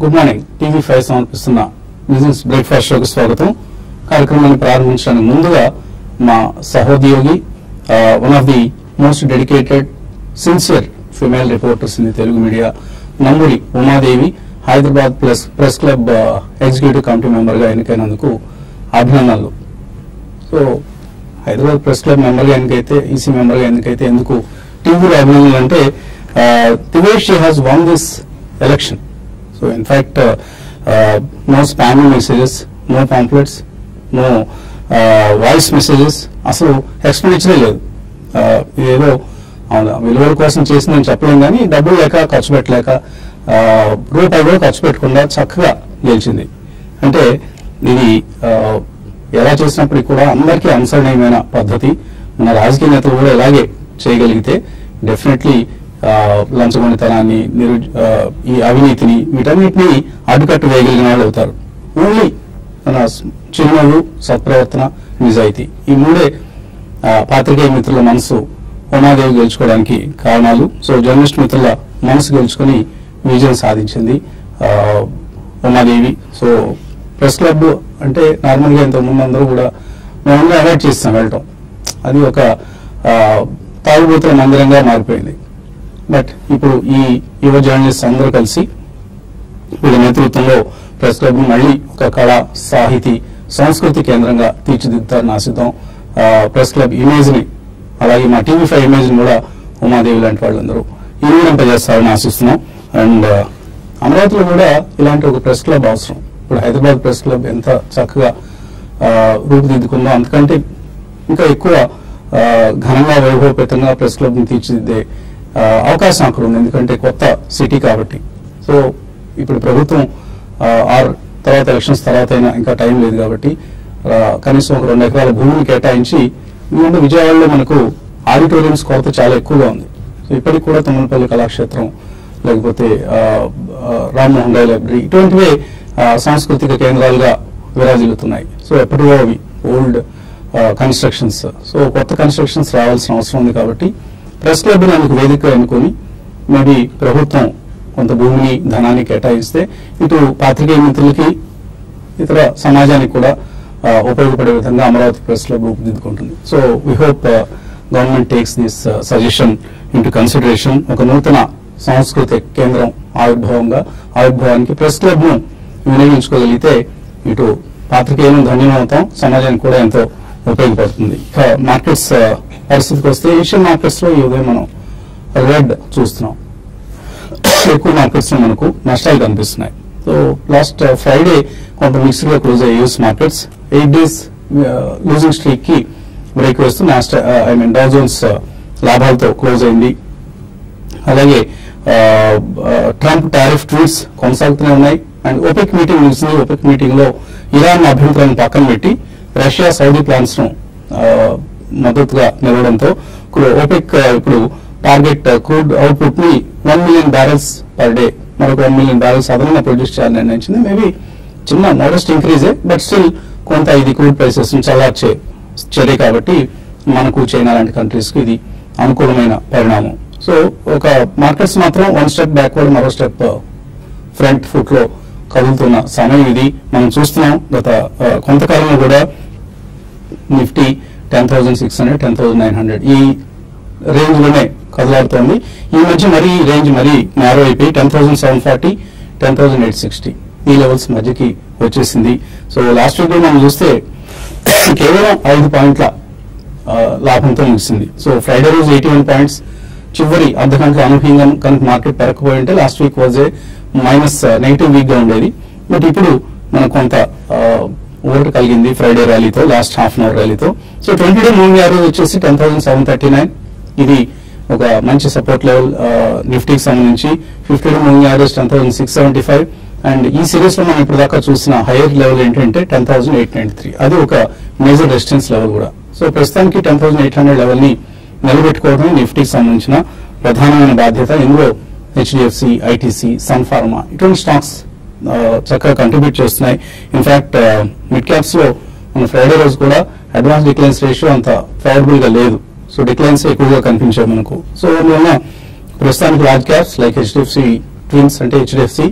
Good morning TV five సమర్పిస్తున్న business breakfast షోకి స్వాగతం కార్యక్రమాన్ని ప్రారంభించడానికి ముందుగా మా సహోద్యోగి one of the most dedicated sincere female reporters in the Telugu media Nambudi Umadevi Hyderabad plus press club executive committee మెంబర్గా ఎన్నికైనందుకు అభినందనలు సో హైదరాబాద్ ప్రెస్ క్లబ్ మెంబర్గా ఎన్నికైతే ఈసీ మెంబర్గా ఎన్నికైతే ఎందుకు టీవీలో అభినందనలు అంటే the way she has won this election so in fact no spamming messages no pamphlets no voice messages అసలు ఎక్స్పెండిచరే లేదు Uh, ఇదేదో అవును, విలువల కోసం చేసి నేను చెప్పలేను కానీ డబ్బులు లేక ఖర్చు పెట్టలేక ఆ, రూపాయి కూడా ఖర్చు పెట్టకుండా చక్కగా గెలిచింది అంటే ఇది ఆ, ఎలా చేసినప్పటికీ కూడా అందరికీ అనుసరణీయమైన పద్ధతి మన రాజకీయ నేతలు కూడా ఇలాగే చేయగలిగితే డెఫినెట్లీ లంచగొండితనాన్ని నిరు ఆ, ఈ అవినీతిని వీటన్నిటిని అడ్డుకట్టు వేయగలిగిన వాళ్ళు అవుతారు ఓన్లీ మన చిరునవ్వు సత్ప్రవర్తన నిజాయితీ ఈ మూడే ఆ, పాత్రికేయ మిత్రుల మనసు ఉమాదేవి గెలుచుకోవడానికి కారణాలు సో జర్నలిస్ట్ మిత్రుల మనసు గెలుచుకొని విజయం సాధించింది ఆ, ఉమాదేవి సో ప్రెస్ క్లబ్ అంటే నార్మల్గా ఇంత ముందు అందరూ కూడా మేమందరం అవాయిడ్ చేస్తాం వెళ్ళటం అది ఒక ఆ, తాగుబోతుల మందిరంగా మారిపోయింది బట్ ఇప్పుడు ఈ యువ జర్నలిస్ట్ అందరూ కలిసి వీళ్ళ నేతృత్వంలో ప్రెస్ క్లబ్ ను మళ్ళీ ఒక కళ సాహితీ సంస్కృతి కేంద్రంగా తీర్చిదిద్దుతారని ఆశిద్దాం ఆ, ప్రెస్ క్లబ్ ఇమేజ్ ని అలాగే మా టీవీ ఫైవ్ ఇమేజ్ ని కూడా ఉమాదేవి లాంటి వాళ్ళందరూ ఇన్వరింపజేస్తారని ఆశిస్తున్నాం అండ్ అమరావతిలో కూడా ఇలాంటి ఒక ప్రెస్ క్లబ్ అవసరం ఇప్పుడు హైదరాబాద్ ప్రెస్ క్లబ్ ఎంత చక్కగా ఆ, రూపుదిద్దుకుందో అంతకంటే ఇంకా ఎక్కువ ఆ, ఘనంగా వైభవపేతంగా ప్రెస్ క్లబ్ ని తీర్చిదిద్దే ఆ, అవకాశం అక్కడ ఉంది ఎందుకంటే కొత్త సిటీ కాబట్టి సో ఇప్పుడు ప్రభుత్వం ఆ, ఆర్ తర్వాత ఎలక్షన్స్ తర్వాత అయినా ఇంకా టైం లేదు కాబట్టి ఆ, కనీసం ఒక రెండు ఎకరాల భూమిని కేటాయించి ఎందుకంటే విజయవాడలో మనకు ఆడిటోరియంస్ కొరత చాలా ఎక్కువగా ఉంది సో ఇప్పటికి కూడా తుమ్మలపల్లి కళాక్షేత్రం లేకపోతే ఆ, ఆ, రామ్మోహన్ రాయ్ లైబ్రరీ ఇటువంటివే ఆ, సాంస్కృతిక కేంద్రాలుగా విరాజిల్లుతున్నాయి సో ఎప్పటివో అవి ఓల్డ్ కన్స్ట్రక్షన్స్ సో కొత్త కన్స్ట్రక్షన్స్ రావాల్సిన అవసరం ఉంది కాబట్టి ప్రెస్ క్లబ్ అందుకు వేదిక ఎన్నుకొని మేబీ ప్రభుత్వం కొంత భూమిని ధనాన్ని కేటాయిస్తే ఇటు పాత్రికేయ మిత్రులకి ఇతర సమాజానికి కూడా ఆ, ఉపయోగపడే విధంగా అమరావతి ప్రెస్ క్లబ్ రూపుదిద్దుకుంటుంది so we hope government takes this suggestion into consideration ఒక నూతన సాంస్కృతిక కేంద్రం ఆవిర్భావంగా ఆవిర్భావానికి ప్రెస్ క్లబ్ ను వినియోగించుకోగలిగితే ఇటు పాత్రికేయులను ధన్యమవుతాం సమాజానికి కూడా ఎంతో ఉపయోగపడుతుంది ఇక మార్కెట్స్ ఆ, పరిస్థితికి వస్తే ఏషియన్ మార్కెట్స్ లో ఈ ఉదయం మనం రెడ్ చూస్తున్నాం ఎక్కువ మార్కెట్స్ లో మనకు నష్టాలు కనిపిస్తున్నాయి సో లాస్ట్ ఫ్రైడే కొంత మిక్స్డ్ గా క్లోజ్ అయ్యాయి US markets eight days losing streak కి బ్రేక్ వేస్తూ నాస్ట్ ఐ మీన్ డౌ జోన్స్ లాభాలతో క్లోజ్ అయింది అలాగే ఆ, ఆ, ట్రంప్ టారిఫ్ ట్వీట్స్ కొనసాగుతూనే ఉన్నాయి అండ్ ఓపెక్ మీటింగ్ ముగిసింది ఓపెక్ మీటింగ్ లో ఇరాన్ అభ్యంతరాన్ని పక్కన పెట్టి రష్యా సౌదీ ప్లాన్స్ ను ఆ, మద్దతుగా నిలవడంతో ఇప్పుడు ఓపెక్ ఆ, ఇప్పుడు టార్గెట్ క్రూడ్ అవుట్పుట్ ని one million barrels per day మరొక వన్ మిలియన్ బ్యారెల్స్ అదనంగా ప్రొడ్యూస్ చేయాలని నిర్ణయించింది మేబీ చిన్న మోడెస్ట్ ఇంక్రీజే బట్ స్టిల్ కొంత ఇది క్రూడ్ ప్రైసెస్ చల్లార్చే చర్య కాబట్టి మనకు చైనా లాంటి కంట్రీస్ కు ఇది అనుకూలమైన పరిణామం సో ఒక మార్కెట్స్ మాత్రం వన్ స్టెప్ బ్యాక్వర్డ్ మరో స్టెప్ ఫ్రంట్ ఫుట్ లో కదులుతున్న సమయం ఇది మనం చూస్తున్నాం గత ఆ, కొంతకాలంలో కూడా Nifty ten thousand six hundred ten thousand nine hundred ఈ రేంజ్ లోనే కదలాడుతోంది ఈ మధ్య మరీ ఈ రేంజ్ మరీ నేరో అయిపోయి ten thousand seven forty ten thousand eight sixty ఈ లెవెల్స్ మధ్యకి వచ్చేసింది సో లాస్ట్ వీక్ లో మనం చూస్తే కేవలం ఐదు పాయింట్ల ఆ, లాభంతో ముగిసింది సో ఫ్రైడే రోజు ఎయిటీ వన్ పాయింట్స్ చివరి అర్ధ గంటలో అనూహ్యంగా కనుక మార్కెట్ పెరగకపోయి ఉంటే last week was a minus negative week గా ఉండేది బట్ ఇప్పుడు మనకు కొంత ఓవర్ కలిగింది ఫ్రైడే ర్యాలీతో లాస్ట్ హాఫ్ అన్ అవర్ ర్యాలీతో so twenty day moving average వచ్చేసి ten thousand seven thirty nine ఇది ఒక మంచి సపోర్ట్ లెవెల్ నిఫ్టీకి సంబంధించి fifty day moving average ten thousand six seventy five and ఈ సిరీస్ లో మనం ఇప్పుడు దాకా చూసిన హైయర్ లెవెల్ ఏంటంటే ten thousand eight ninety three అది ఒక మేజర్ రెసిస్టెన్స్ లెవెల్ కూడా సో ప్రస్తుతానికి ten thousand eight hundred level ని నిలబెట్టుకోవడమే నిఫ్టీకి సంబంధించిన ప్రధానమైన బాధ్యత ఇందులో హెచ్డిఎఫ్సి ఐటీసీ సన్ ఫార్మా ఇటువంటి స్టాక్స్ ఆ, చక్కగా కంట్రిబ్యూట్ చేస్తున్నాయి ఇన్ఫాక్ట్ మిడ్ క్యాప్స్ లో మన ఫ్రైడే రోజు కూడా అడ్వాన్స్ డిక్లైన్స్ రేషియో అంత ఫేవరబుల్ గా లేదు సో డిక్లైన్స్ ఎక్కువగా కనిపించాయి మనకు సో అందువల్ల ప్రస్తుతానికి large caps like HDFC twins అంటే HDFC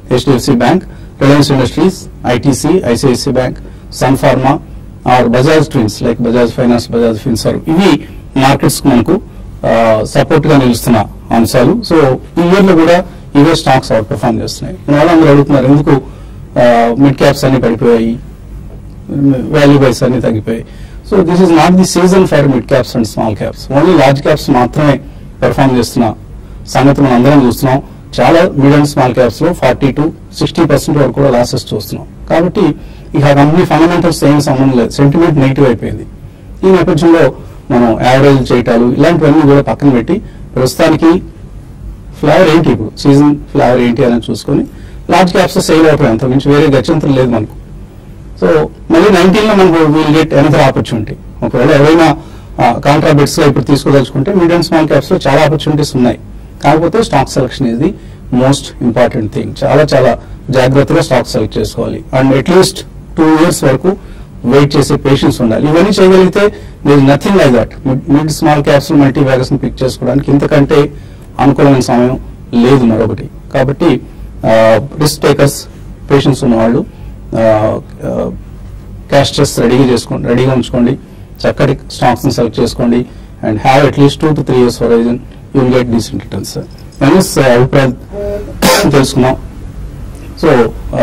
HDFC bank Reliance Industries ITC ICICI bank Sun Pharma or Bajaj twins like Bajaj Finance Bajaj Finserv ఇవి మార్కెట్స్ మనకు సపోర్ట్ గా నిలుస్తున్న అంశాలు సో ఈ ఇయర్ లో కూడా ఇవే స్టాక్స్ అవుట్ పర్ఫార్మ్ చేస్తున్నాయి దీనివల్ల అందరూ అడుగుతున్నారు ఎందుకు మిడ్ క్యాప్స్ అన్ని పడిపోయాయి వాల్యూ బైస్ అన్ని తగ్గిపోయాయి so this is not the season for mid caps and small caps only large caps మాత్రమే పెర్ఫార్మ్ చేస్తున్న సంగతి మనం అందరం చూస్తున్నాం చాలా మిడ్ అండ్ స్మాల్ క్యాప్స్ లో ఫార్టీ టు సిక్స్టీ పర్సెంట్ వరకు కూడా లాసెస్ చూస్తున్నాం కాబట్టి ఇక కంపెనీ ఫండమెంటల్స్ ఏం సంబంధం లేదు సెంటిమెంట్ నెగిటివ్ అయిపోయింది ఈ నేపథ్యంలో మనం యావరేజ్ చేయటాలు ఇలాంటివన్నీ కూడా పక్కన పెట్టి ప్రస్తుతానికి ఫ్లవర్ ఏంటి ఇప్పుడు సీజన్ ఫ్లవర్ ఏంటి అని చూసుకొని లార్జ్ క్యాప్స్ సేల్ అవుతాయి అంత మించి వేరే గత్యంతరం లేదు మనకు సో మళ్ళీ నైన్టీన్ లో మనకు విల్ గెట్ ఎనదర్ ఆపర్చునిటీ ఒకవేళ ఎవరైనా కాంట్రా బిట్స్ లో ఇప్పుడు తీసుకోదలుచుకుంటే మీడియం అండ్ స్మాల్ క్యాప్స్ లో చాలా ఆపర్చునిటీస్ ఉన్నాయి కాకపోతే stock selection is the most important thing చాలా చాలా జాగ్రత్తగా స్టాక్ సెలెక్ట్ చేసుకోవాలి అండ్ అట్లీస్ట్ టూ ఇయర్స్ వరకు వెయిట్ చేసే పేషెన్స్ ఉండాలి ఇవన్నీ చేయగలిగితే there nothing like that mid small caps multi baggers pick చేసుకోవడానికి ఇంతకంటే అనుకూలమైన సమయం లేదు మరొకటి కాబట్టి రిస్క్ టేకర్స్ పేషెన్స్ ఉన్నవాళ్ళు క్యాష్ చెస్ రెడీగా చేసుకోండి రెడీగా ఉంచుకోండి చక్కటి స్టాక్స్ ని సెలెక్ట్ చేసుకోండి and have at least two to three years horizon you will get decent returns N అభిప్రాయం తెలుసుకున్నాం సో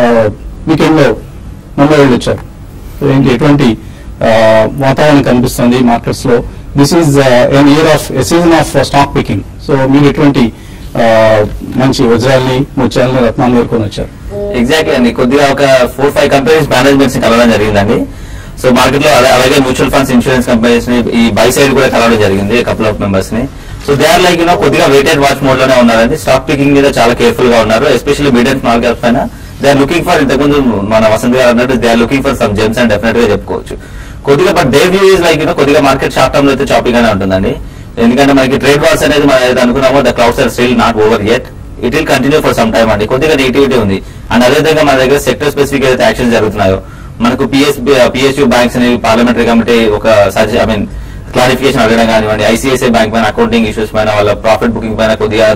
వీకెండ్ లో ముంబై వెళ్ళి వచ్చారు సో ఏంటి ఎటువంటి ఆ, వాతావరణం కనిపిస్తుంది మార్కెట్స్ లో this is an year of season of stock picking so మీరు ఎటువంటి ఆ, మంచి వజ్రాల్ని ముత్యాలని రత్నాలు ఏరుకొని వచ్చారు ఎగ్జాక్ట్లీ అండి కొద్దిగా ఒక ఫోర్ ఫైవ్ కంపెనీస్ మేనేజ్మెంట్స్ ని కలవడం జరిగిందండి సో మార్కెట్ లో అలా- అలాగే మ్యూచువల్ ఫండ్స్ ఇన్సూరెన్స్ కంపెనీస్ ని ఈ బై సైడ్ కూడా కలవడం జరిగింది కపుల్ ఆఫ్ మెంబర్స్ ని so they are like you know కొద్దిగా వెయిటెడ్ వాచ్ మోడ్ లోనే ఉన్నారండి స్టాక్ పికింగ్ మీద చాలా కేర్ఫుల్ గా ఉన్నారు especially mid and small caps పైన దే ఆర్ లుకింగ్ ఫర్ ఇంతకుముందు మన వసంత్ గారు అన్నట్టు they are looking for some gems and definite గా చెప్పుకోవచ్చు కొద్దిగా but the view is like you know కొద్దిగా మార్కెట్ షార్ట్ టర్మ్ లో అయితే చాపింగ్ గానే ఉంటుందండి ఎందుకంటే మనకి ట్రేడ్ వార్స్ అనేది మనం ఏదైతే అనుకున్నామో the clouds are still not over yet it will continue for some time అండి కొద్దిగా నెగిటివిటీ ఉంది అండ్ అదేవిధంగా మన దగ్గర సెక్టర్ స్పెసిఫిక్ ఏదైతే యాక్షన్స్ జరుగుతున్నాయో మనకు పిఎస్ పిఎస్యూ బ్యాంక్స్ అనేవి పార్లమెంటరీ కమిటీ ఒక సజె ఐ మీన్ క్లారిఫికేషన్ అడగడం కానివ్వండి ఐసిఐసిఐ బ్యాంక్ పైన అకౌంటింగ్ ఇష్యూస్ పైన వాళ్ళ ప్రాఫిట్ బుకింగ్ పైన కొద్దిగా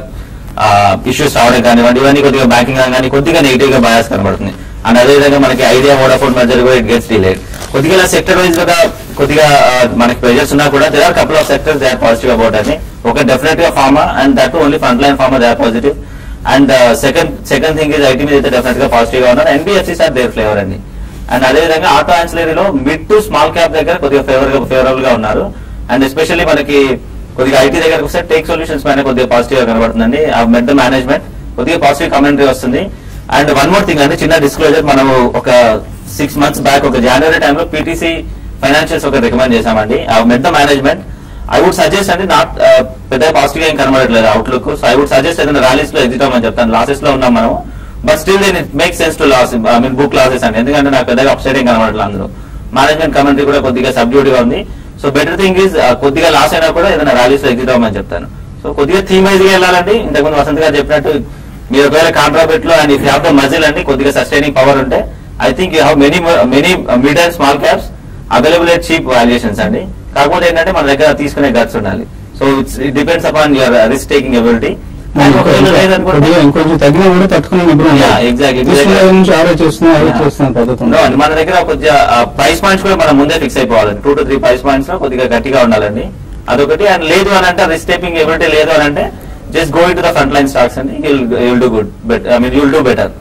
ఇష్యూస్ రావడం కానివ్వండి ఇవన్నీ కొద్దిగా బ్యాంకింగ్ కానీ కొద్దిగా నెగిటివ్ గా బయాస్ కనబడుతుంది అండ్ అదేవిధంగా మనకి ఐడియా వోడాఫోన్ మధ్య కూడా ఇట్ గెట్స్ డిలేడ్ కొద్దిగా ఇలా సెక్టర్ వైజ్ గా కొద్దిగా ఆ, మనకి ప్రెజర్స్ ఉన్నా కూడా they are couple of sectors they are positive about అని ఒక డెఫినెట్ గా pharma and that only front line pharma they are positive and second second thing is IT మీద అయితే డెఫినెట్ గా పాజిటివ్ గా ఉన్నారు ఎన్బిఎఫ్సిస్ ఆర్ దేర్ ఫ్లేవర్ అండి and అదే విధంగా ఆటో ఆన్సిలరీలో మిడ్ టు స్మాల్ క్యాప్ దగ్గర కొద్దిగా ఫేవర్ ఫేవరబుల్ గా ఉన్నారు అండ్ ఎస్పెషల్లీ మనకి కొద్దిగా ఐటీ దగ్గరకు వస్తే టేక్ సొల్యూషన్స్ పైన కొద్దిగా పాజిటివ్ గా కనబడుతుందండి ఆ మెడ్ ద మేనేజ్మెంట్ కొద్దిగా పాజిటివ్ కమెంటరీ వస్తుంది అండ్ వన్ మోర్ థింగ్ అండి చిన్న డిస్క్లోజర్ మనం ఒక సిక్స్ మంత్స్ బ్యాక్ ఒక జనవరి టైంలో పీటీసీ ఫైనాన్షియల్స్ ఒక రికమెండ్ చేశామండి ఆ met the management I would suggest అండి నాట్ పెద్ద పాజిటివ్ గా ఏం కనబడట్లేదు outlook so I would suggest ఏదైనా ర్యాలీస్ లో ఎగ్జిట్ అవ్వమని చెప్తాను లాసెస్ లో ఉన్నాం మనం but still then it make sense to loss I mean book losses అండి ఎందుకంటే నాకు పెద్దగా అప్సైడ్ ఏం కనబడట్లేదు అందరూ మేనేజ్మెంట్ కమెంటరీ కూడా కొద్దిగా సబ్డ్యూట్ గా ఉంది సో బెటర్ థింగ్ ఈజ్ కొద్దిగా లాస్ అయినా కూడా ఏదైనా ర్యాలీస్ లో ఎగ్జిట్ అవ్వమని చెప్తాను సో కొద్దిగా థీమ్ వైజ్ గా వెళ్ళాలండి ఇంతకుముందు వసంత్ గారు చెప్పినట్టు మీరు ఒకవేళ కాంట్రాబెట్ లో and if have the muscle అండి కొద్దిగా సస్టైనింగ్ పవర్ ఉంటే I think you have many many mid and small caps available at cheap valuations అండి కాకపోతే ఏంటంటే మన దగ్గర తీసుకునే గట్స్ ఉండాలి so it's it depends upon your risk taking ability కొద్దిగా ఇంకొంచెం తగ్గినా కూడా తట్టుకునే నిపుణులు Yeah, exactly. తీసుకునే దగ్గర నుంచి ఆరో చేస్తున్నా ఆరో చేస్తున్న పద్ధతి ఉంది. మన దగ్గర కొద్దిగా ప్రైస్ పాయింట్స్ కూడా మనం ముందే ఫిక్స్ అయిపోవాలండి two to three price points లో కొద్దిగా గట్టిగా ఉండాలండి అదొకటి అండ్ లేదు అని అంటే రిస్క్ టేకింగ్ ఎబిలిటీ లేదు అని అంటే just go to the front line stocks అండి you'll do good bet I mean you'll do better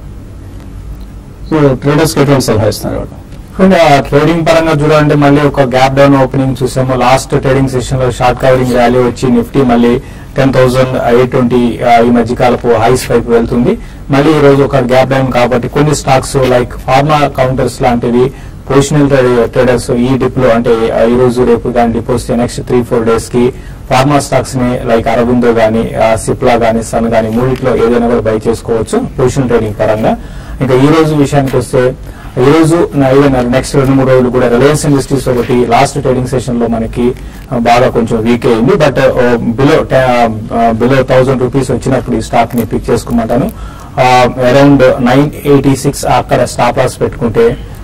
so traders కి ఎటువంటి సలహా ఇస్తున్నారు వాళ్ళు? ట్రేడింగ్ పరంగా చూడాలంటే మళ్ళీ ఒక గ్యాప్ డౌన్ ఓపెనింగ్ చూసాము లాస్ట్ ట్రేడింగ్ సెషన్ లో షార్ట్ కవరింగ్ ర్యాలీ వచ్చి నిఫ్టీ మళ్ళీ టెన్ థౌసండ్ ఎయిట్ ట్వంటీ ఈ మధ్య కాలపు హైస్ వైపు వెళ్తుంది మళ్ళీ ఈ రోజు ఒక గ్యాప్ డౌన్ కాబట్టి కొన్ని స్టాక్స్ లైక్ ఫార్మా కౌంటర్స్ లాంటివి పొజిషనల్ ట్రేడర్స్ ఈ డిప్ లో అంటే ఆ, ఈ రోజు రేపు కానీ డిప్ వస్తే నెక్స్ట్ త్రీ ఫోర్ డేస్ కి ఫార్మా స్టాక్స్ ని లైక్ అరవిందో గానీ సిప్లా గానీ సన్ గానీ మూడిట్లో ఏదైనా కూడా బై చేసుకోవచ్చు పొజిషన్ ట్రేడింగ్ పరంగా ఇంకా ఈ రోజు విషయానికి వస్తే ఈ రోజు నెక్స్ట్ రెండు మూడు రోజులు కూడా రిలయన్స్ ఇండస్ట్రీస్ ఒకటి లాస్ట్ ట్రేడింగ్ సెషన్ లో మనకి ఆ, బాగా కొంచెం వీక్ అయింది but below below thousand rupees వచ్చినప్పుడు ఈ స్టాక్ ని పిక్ చేసుకోమంటాను అరౌండ్ నైన్ ఎయిటీ సిక్స్ అక్కడ స్టాప్ లాస్ పెట్టుకుంటే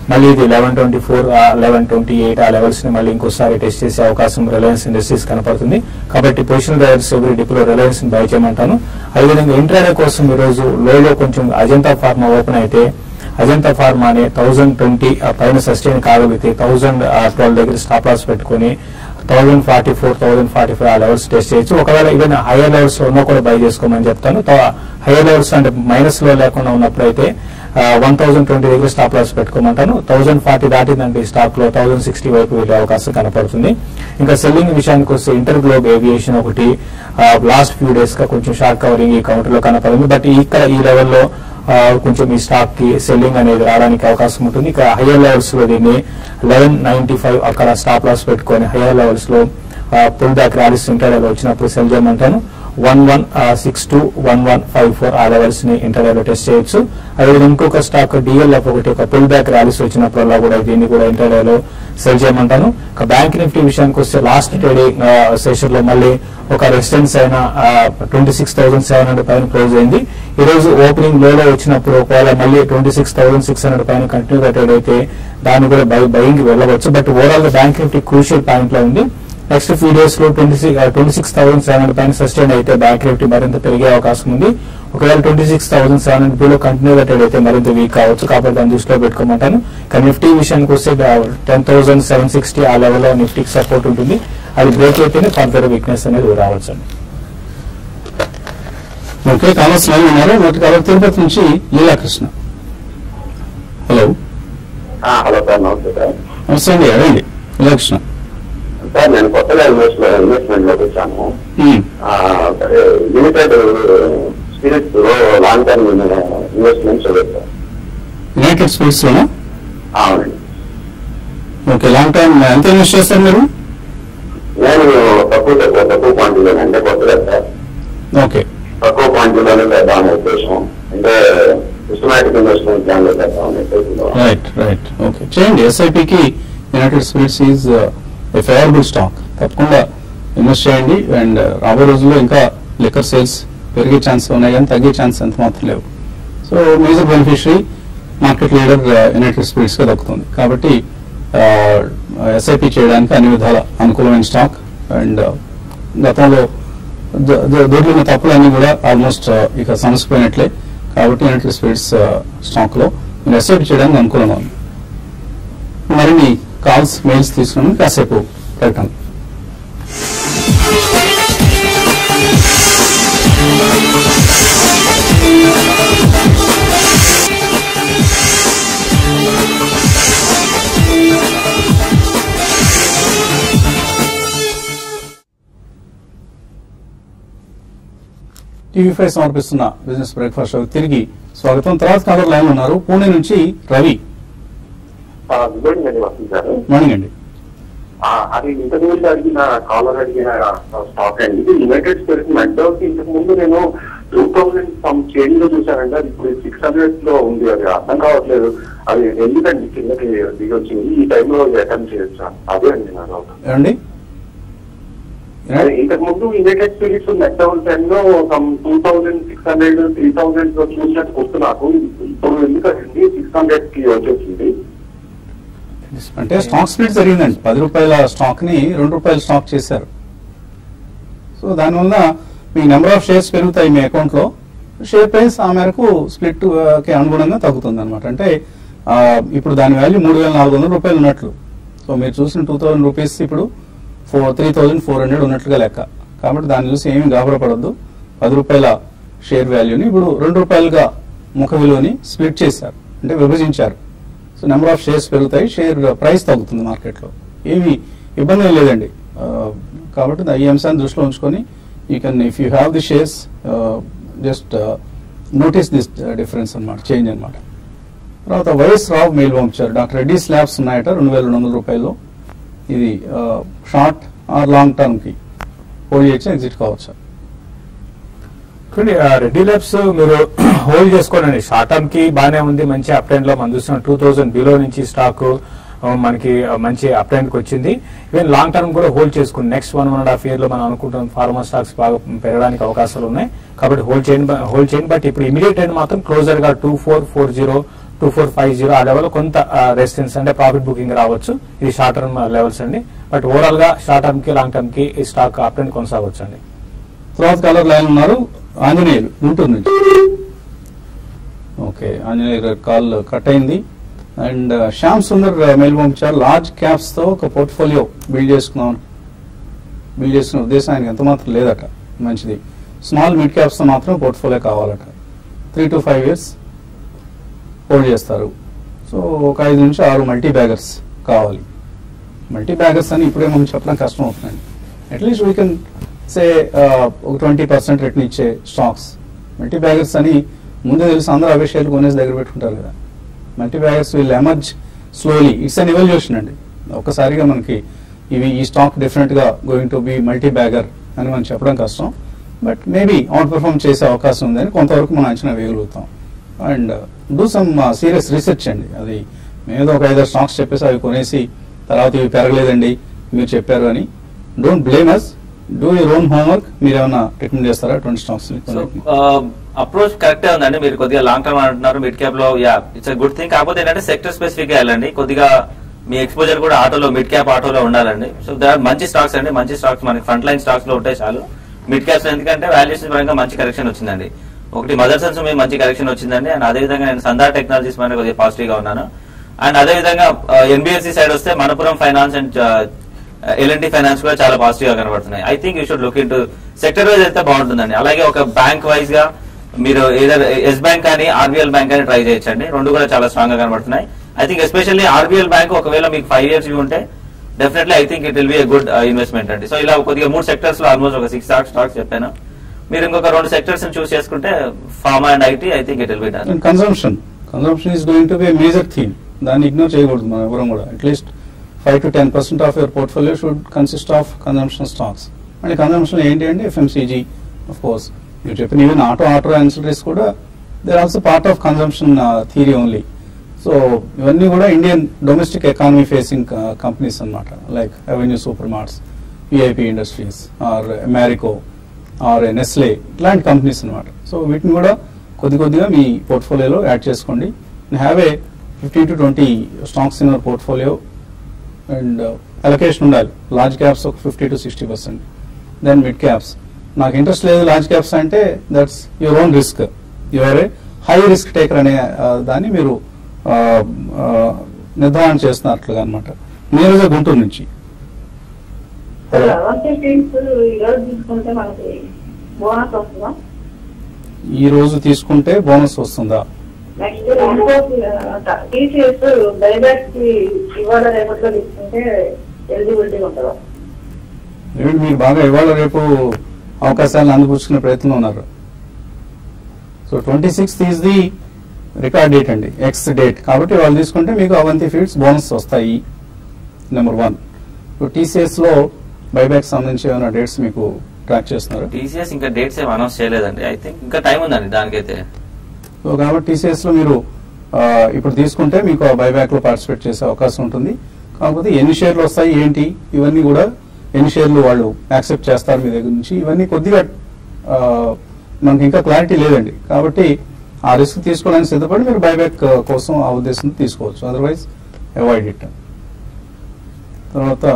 మళ్ళీ ఇది eleven twenty four eleven twenty eight ఆ లెవెల్స్ ని మళ్ళీ ఇంకోసారి టెస్ట్ చేసే అవకాశం రిలయన్స్ ఇండస్ట్రీస్ కనపడుతుంది కాబట్టి పొజిషన్ డ్రైవర్స్ ఎవరి డిప్లో రిలయన్స్ ని బై చేయమంటాను అదేవిధంగా ఇంట్రాడే కోసం ఈ రోజు లోలో కొంచెం అజంతా ఫార్మా ఓపెన్ అయితే అజంతా ఫార్మా అని థౌజండ్ ట్వంటీ పైన సస్టైన్ కాగలిగితే థౌజండ్ ట్వెల్వ్ దగ్గర స్టాప్ లాస్ పెట్టుకొని thousand forty four thousand forty five ఆ లెవెల్స్ టెస్ట్ చేయొచ్చు ఒకవేళ ఈవెన్ హైయర్ లెవెల్స్ లో ఉన్నా కూడా బై చేసుకోమని చెప్తాను హైయర్ లెవెల్స్ అంటే మైనస్ లో లేకుండా ఉన్నప్పుడైతే వన్ థౌసండ్ ట్వంటీ దగ్గర స్టాప్ లాస్ పెట్టుకోమంటాను థౌసండ్ ఫార్టీ దాటిందంటే ఈ స్టాక్ లో థౌసండ్ సిక్స్టీ వైపు వెళ్ళే అవకాశం కనపడుతుంది ఇంకా సెల్లింగ్ విషయానికి వస్తే ఇంటర్ గ్లోబ్ ఏవియేషన్ ఒకటి లాస్ట్ ఫ్యూ డేస్ గా కొంచెం షార్ట్ కవరింగ్ ఈ కౌంటర్ లో కనపడింది బట్ ఇక్కడ ఈ లెవెల్లో ఆ, కొంచెం ఈ స్టాక్ కి సెల్లింగ్ అనేది రావడానికి అవకాశం ఉంటుంది ఇక హయ్యర్ లెవెల్స్ లో దీన్ని లెవెన్ నైన్టీ ఫైవ్ అక్కడ స్టాప్ లాస్ పెట్టుకొని హయ్యర్ లెవెల్స్ లో పుల్ బ్యాక్ ర్యాలీస్ ఇంటర్వ్యూలో వచ్చినప్పుడు సెల్ చేయమంటాను one one six two one one five four ఆ లెవెల్స్ ని ఇంటర్వ్యూలో టెస్ట్ చేయొచ్చు అదేవిధంగా ఇంకొక స్టాక్ డిఎల్ఎఫ్ ఒకటి ఒక పుల్ బ్యాక్ ర్యాలీస్ వచ్చినప్పుడల్లా కూడా దీన్ని కూడా ఇంటర్వ్యూలో సెల్ చేయమంటాను ఇక బ్యాంక్ నిఫ్టీ విషయానికి వస్తే లాస్ట్ ట్రేడింగ్ సెషన్ లో మళ్ళీ ఒక రెసిడెన్స్ అయిన twenty six thousand seven hundred పైన క్లోజ్ అయింది ఈ రోజు ఓపెనింగ్ లోలో వచ్చినప్పుడు ఒకవేళ మళ్ళీ twenty six thousand six hundred పైన కంటిన్యూగా ట్రేడ్ అయితే దాన్ని కూడా బై బయింగ్ వెళ్ళవచ్చు బట్ ఓవరాల్ గా బ్యాంక్ నిఫ్టీ క్రూషియల్ పాయింట్ లో ఉంది నెక్స్ట్ ఫ్యూ డేస్ లో twenty six twenty six thousand seven hundred పైన సస్టైన్ అయితే బ్యాంక్ నిఫ్టీ మరింత పెరిగే అవకాశం ఉంది ఒకవేళ twenty six thousand seven hundred లో కంటిన్యూగా ట్రేడ్ అయితే మరింత వీక్ కావచ్చు కాబట్టి దాన్ని దృష్టిలో పెట్టుకోమంటాను ఇక నిఫ్టీ విషయానికి వస్తే టెన్ థౌసండ్ సెవెన్ సిక్స్టీ ఆ లెవెల్లో నిఫ్టీకి సపోర్ట్ ఉంటుంది అది బ్రేక్ అయితేనే ఫర్దర్ వీక్నెస్ అనేది రావచ్చు అండి ఓకే కామర్స్ లైన్ ఉన్నారు మొదటి కాబట్టి తిరుపతి నుంచి లీలాకృష్ణ హలో ఆ, హలో సార్ నమస్తే సార్ నమస్తే అండి అడండి లీలాకృష్ణ సార్ నేను కొత్తగా ఇన్వెస్ట్ ఇన్వెస్ట్మెంట్ లోకి వచ్చాను ఉమ్, ఆ, సరే, లిమిటెడ్ స్పిరిట్స్ లో లాంగ్ టర్మ్ ఇన్వెస్ట్మెంట్స్ చూడదు సార్ యునైటెడ్ స్టేట్స్ లోనా అవునండి ఓకే లాంగ్ టైం ఎంత ఇన్వెస్ట్ చేస్తారు మీరు నేను తక్కువ తక్కువ తక్కువ క్వాంటిటీలో అంటే కొత్తగా సార్ ఓకే తక్కువ క్వాంటిటీలోనే చేద్దామనే ఉద్దేశం అంటే సిస్టమాటిక్ ఇన్వెస్ట్మెంట్ ప్లాన్ లో చేద్దామనే ఉద్దేశంలో రైట్ రైట్ ఓకే చేయండి ఎస్ఐపికి United Spirits is a favourable stock తప్పకుండా ఇన్వెస్ట్ చేయండి అండ్ రాబోయే రోజుల్లో ఇంకా లిక్కర్ సేల్స్ పెరిగే ఛాన్స్ ఉన్నాయి కానీ తగ్గే ఛాన్స్ అంత మాత్రం లేవు so major beneficiary market leader United Spirits గా దక్కుతుంది కాబట్టి ఎస్ఐపి చేయడానికి అన్ని విధాల అనుకూలమైన స్టాక్ అండ్ గతంలో ద- ద- దొరికిన తప్పులన్నీ కూడా ఆల్మోస్ట్ ఇక సమసిపోయినట్లే కాబట్టి యునైటెడ్ స్పిరిట్స్ స్టాక్ లో మీరు ఎస్ఐపి చేయడానికి అనుకూలంగా ఉంది మరిన్ని కాల్స్ మెయిల్స్ తీసుకుని కాసేపు ప్రకటన టీవీ ఫైవ్ సమర్పిస్తున్న బిజినెస్ బ్రేక్ఫాస్ట్ షో తిరిగి స్వాగతం తర్వాత కాలర్ లైన్ ఉన్నారు పూణే నుంచి రవి గుడ్ అండి వస్తుంది సార్ మార్నింగ్ అండి ఆ, అది ఇంతకు ముందు అడిగిన కాలర్ అడిగిన స్టాక్ అండి ఇది యునైటెడ్ స్టేట్స్ మెడ్డోకి ఇంతకు ముందు నేను టూ థౌసండ్ సమ్ చేంజ్ లో చూసానంటే అది ఇప్పుడు సిక్స్ హండ్రెడ్ లో ఉంది అది అర్థం కావట్లేదు అది ఎందుకండి కిందకి దిగి వచ్చింది ఈ టైంలో అటెంప్ట్ చేయొచ్చా అదే అండి నా డౌట్ ఏమండి అది ఇంతకు ముందు యునైటెడ్ స్టేట్స్ మెక్డౌన్ టైమ్ లో some two thousand six hundred three thousand లో చూసినట్టు గుర్తు నాకు ఇప్పుడు ఎందుకండి సిక్స్ హండ్రెడ్ కి వచ్చేసింది అంటే స్టాక్ స్ప్లిట్ జరిగిందండి పది రూపాయల స్టాక్ ని రెండు రూపాయల స్టాక్ చేశారు సో దానివల్ల మీ నెంబర్ ఆఫ్ షేర్స్ పెరుగుతాయి మీ అకౌంట్ లో షేర్ ప్రైస్ ఆ మేరకు స్ప్లిట్ కి అనుగుణంగా తగ్గుతుంది అనమాట అంటే ఆ, ఇప్పుడు దాని వాల్యూ మూడు వేల నాలుగు వందల రూపాయలు ఉన్నట్లు సో మీరు చూసిన టూ థౌసండ్ రూపీస్ ఇప్పుడు four three thousand four hundred ఉన్నట్లుగా లెక్క కాబట్టి దాన్ని చూసి ఏమీ గాబరపడద్దు పది రూపాయల షేర్ వాల్యూని ఇప్పుడు రెండు రూపాయలుగా ముఖ విలువని స్ప్లిట్ చేశారు అంటే విభజించారు సో నెంబర్ ఆఫ్ షేర్స్ పెరుగుతాయి షేర్ ప్రైస్ తగ్గుతుంది మార్కెట్లో ఏమీ ఇబ్బంది ఏం లేదండి ఆ, కాబట్టి దా- ఈ అంశాన్ని దృష్టిలో ఉంచుకొని you can if you have the shares just notice this difference అన్నమాట చేంజ్ అన్నమాట తర్వాత వైఎస్ రావు మెయిల్ పంపించారు డాక్టర్ రెడ్డి స్లాబ్స్ ఉన్నాయట రెండు వేల రెండు వందల రూపాయలు ఇది షార్ట్ ఆర్ లాంగ్ టర్మ్ కి హోల్డ్ చేయొచ్చు ఎగ్జిట్ కావచ్చు చూడండి ఆ రెడ్డి ల్యాబ్స్ మీరు హోల్డ్ చేసుకోండి షార్ట్ టర్మ్ కి బానే ఉంది మంచి అప్ ట్రెండ్ లో మనం చూస్తున్నాం టూ థౌసండ్ బిలో నుంచి స్టాక్ మనకి ఆ, మంచి అప్ ట్రెండ్ కి వచ్చింది ఈవెన్ లాంగ్ టర్మ్ కూడా హోల్డ్ చేసుకుని next one one and half year లో మనం అనుకుంటున్నాం ఫార్మా స్టాక్స్ బాగా పెరగడానికి అవకాశాలు ఉన్నాయి కాబట్టి హోల్డ్ చేయండి హోల్డ్ చేయండి బట్ ఇప్పుడు ఇమీడియట్ ఎండ్ మాత్రం క్లోజర్ గా two four four zero two four five zero ఆ లెవెల్ కొంత రెసిస్టెన్స్ అంటే ప్రాఫిట్ బుకింగ్ రావచ్చు ఇది షార్ట్ టర్మ్ లెవెల్స్ అండి బట్ ఓవరాల్ గా షార్ట్ టర్మ్ కి లాంగ్ టర్మ్ కి ఈ స్టాక్ అప్ ట్రెండ్ కొనసాగవచ్చు అండి తర్వాత కలర్ లైన్ ఉన్నారు ఆంజనేయులు గుంటూరు నుంచి ఓకే ఆంజనేయులు గారి కాల్ కట్ అయింది అండ్ శ్యామ్ సుందర్ మెయిల్ పంపించారు లార్జ్ క్యాప్స్ తో ఒక పోర్ట్ఫోలియో బిల్డ్ చేసుకున్నాం బిల్డ్ చేసుకునే ఉద్దేశం ఆయనకి ఎంత మాత్రం లేదట మంచిది స్మాల్ మిడ్ క్యాప్స్ తో మాత్రం పోర్ట్ఫోలియో కావాలట three to five years hold చేస్తారు సో ఒక ఐదు నుంచి ఆరు మల్టీ బ్యాగర్స్ కావాలి మల్టీ బ్యాగర్స్ అని ఇప్పుడే మనం చెప్పడం కష్టం అవుతుందండి అట్లీస్ట్ వీ కెన్ సే ఒక ట్వంటీ పర్సెంట్ రిటర్న్ ఇచ్చే స్టాక్స్ మల్టీ బ్యాగర్స్ అని ముందే తెలుసు అందరూ అవే షేర్లు కొనేసి దగ్గర పెట్టుకుంటారు కదా multi baggers will emerge slowly it's an evolution అండి ఒక్కసారిగా మనకి ఇవి ఈ స్టాక్ డెఫినెట్ గా going to be multi bagger అని మనం చెప్పడం కష్టం బట్ మేబీ అవుట్ పర్ఫార్మ్ చేసే అవకాశం ఉందని కొంతవరకు మనం అంచనా వేయగలుగుతాం and do some serious research అండి అది మేము ఒక ఐదారు స్టాక్స్ చెప్పేసి అవి కొనేసి తర్వాత ఇవి పెరగలేదండి మీరు చెప్పారు అని don't blame us do your own homework మీరు ఏమైనా రికమెండ్ చేస్తారా ట్వంటీ స్టాక్స్ సో అప్రోచ్ కరెక్టే ఉందండి మీరు కొద్దిగా లాంగ్ టర్మ్ అంటున్నారు మిడ్ క్యాప్ లో యా ఇట్స్ గుడ్ థింగ్ కాకపోతే ఏంటంటే సెక్టర్ స్పెసిఫిక్ గా వెళ్ళండి కొద్దిగా మీ ఎక్స్పోజర్ కూడా ఆటోలో మిడ్ క్యాప్ ఆటోలో ఉండాలండి సో దాని మంచి స్టాక్స్ అండి మంచి స్టాక్స్ మనకి ఫ్రంట్ లైన్ స్టాక్స్ లో ఉంటాయి చాలు మిడ్ క్యాప్స్ ఎందుకంటే వాల్యుయేషన్ పరంగా మంచి కరెక్షన్ వచ్చిందండి ఒకటి మదర్ సన్స్ మీద మంచి కరెక్షన్ వచ్చిందండి అండ్ అదే విధంగా నేను సందా టెక్నాలజీస్ మీద కొద్దిగా పాజిటివ్ గా ఉన్నాను అండ్ అదే విధంగా ఎన్బిఎఫ్సి సైడ్ వస్తే Manappuram finance and L and T finance కూడా చాలా పాజిటివ్ గా కనబడుతున్నాయి I think you should look in to sector wise అయితే బాగుంటుందండి అలాగే ఒక బ్యాంక్ వైజ్ గా మీరు ఏదర్ ఎస్ బ్యాంక్ కానీ ఆర్బీఎల్ బ్యాంక్ కానీ ట్రై చేయొచ్చండి రెండు కూడా చాలా స్ట్రాంగ్ గా కనబడుతున్నాయి I think especially RBL bank ఒకవేళ మీకు ఫైవ్ ఇయర్స్ వ్యూ ఉంటే definitely I think it will be good investment అండి సో ఇలా కొద్దిగా మూడు సెక్టర్స్ లో ఆల్మోస్ట్ ఒక సిక్స్ స్టాక్స్ స్టాక్స్ చెప్పాను మీరు ఇంకొక రెండు సెక్టర్స్ చూస్ చేసుకుంటే pharma and IT I think it will be done consumption consumption is going to be major theme దాన్ని ఇగ్నోర్ చేయకూడదు మనం ఎవరం కూడా at least five to ten percent of your portfolio should consist of consumption stocks అంటే consumption ఏంటి అంటే FMCG of course మీరు చెప్పిన ఈవెన్ ఆటో ఆటో యాన్సిలరీస్ కూడా there also part of consumption theory only so ఇవన్నీ కూడా Indian domestic economy facing companies అన్నమాట like Avenue Supermarts VIP Industries or అమెరికో ఆర్ నెస్లే ఇట్లాంటి కంపెనీస్ అన్నమాట సో వీటిని కూడా కొద్ది కొద్దిగా మీ పోర్ట్ఫోలియోలో యాడ్ చేసుకోండి have a fifteen to twenty stocks in our portfolio and allocation ఉండాలి లార్జ్ క్యాప్స్ ఒక fifty to sixty percent then mid caps నాకు ఇంట్రెస్ట్ లేదు లార్జ్ క్యాప్స్ అంటే that's your own risk your a high risk taker అనే ఆ, దాన్ని మీరు ఆ, ఆ, నిర్ధారణ చేస్తున్నట్లుగా అనమాట నేరుగా గుంటూరు నుంచి అవంతి సీడ్స్ ఈరోజు తీసుకుంటే మనకి బోనస్ వస్తుందా ఈ రోజు తీసుకుంటే బోనస్ వస్తుందా నెక్స్ట్ టీసీఎస్ బైబ్యాక్ కి ఇవాళ రేపట్లో తీసుకుంటే ఎలిజిబిలిటీ ఉంటుందా ఏమిటి మీరు బాగా ఇవాళ రేపు అవకాశాలను అందిపుచ్చుకునే ప్రయత్నంలో ఉన్నారు so twenty sixth is the record date అండి ఎక్స్ డేట్ కాబట్టి వాళ్ళు తీసుకుంటే మీకు అవంతి ఫీడ్స్ బోనస్ వస్తాయి నెంబర్ వన్ ఇప్పుడు టీసీఎస్ లో బైబ్యాక్ సంబంధించి ఏమైనా డేట్స్ మీకు ట్రాక్ చేస్తున్నారు టీసీఎస్ ఇంకా డేట్స్ ఏం అనౌన్స్ చేయలేదండి ఐ థింక్ ఇంకా టైం ఉందండి దానికైతే సో కాబట్టి టీసీఎస్ లో మీరు ఆ, ఇప్పుడు తీసుకుంటే మీకు ఆ బైబ్యాక్ లో పార్టిసిపేట్ చేసే అవకాశం ఉంటుంది కాకపోతే ఎన్ని షేర్లు వస్తాయి ఏంటి ఇవన్నీ కూడా ఎన్ని షేర్లు వాళ్ళు యాక్సెప్ట్ చేస్తారు మీ దగ్గర నుంచి ఇవన్నీ కొద్దిగా ఆ, మనకి ఇంకా క్లారిటీ లేదండి కాబట్టి ఆ రిస్క్ తీసుకోవడానికి సిద్ధపడి మీరు బైబ్యాక్ కోసం ఆ ఉద్దేశంతో తీసుకోవచ్చు అదర్వైజ్ అవాయిడ్ ఇట్ తర్వాత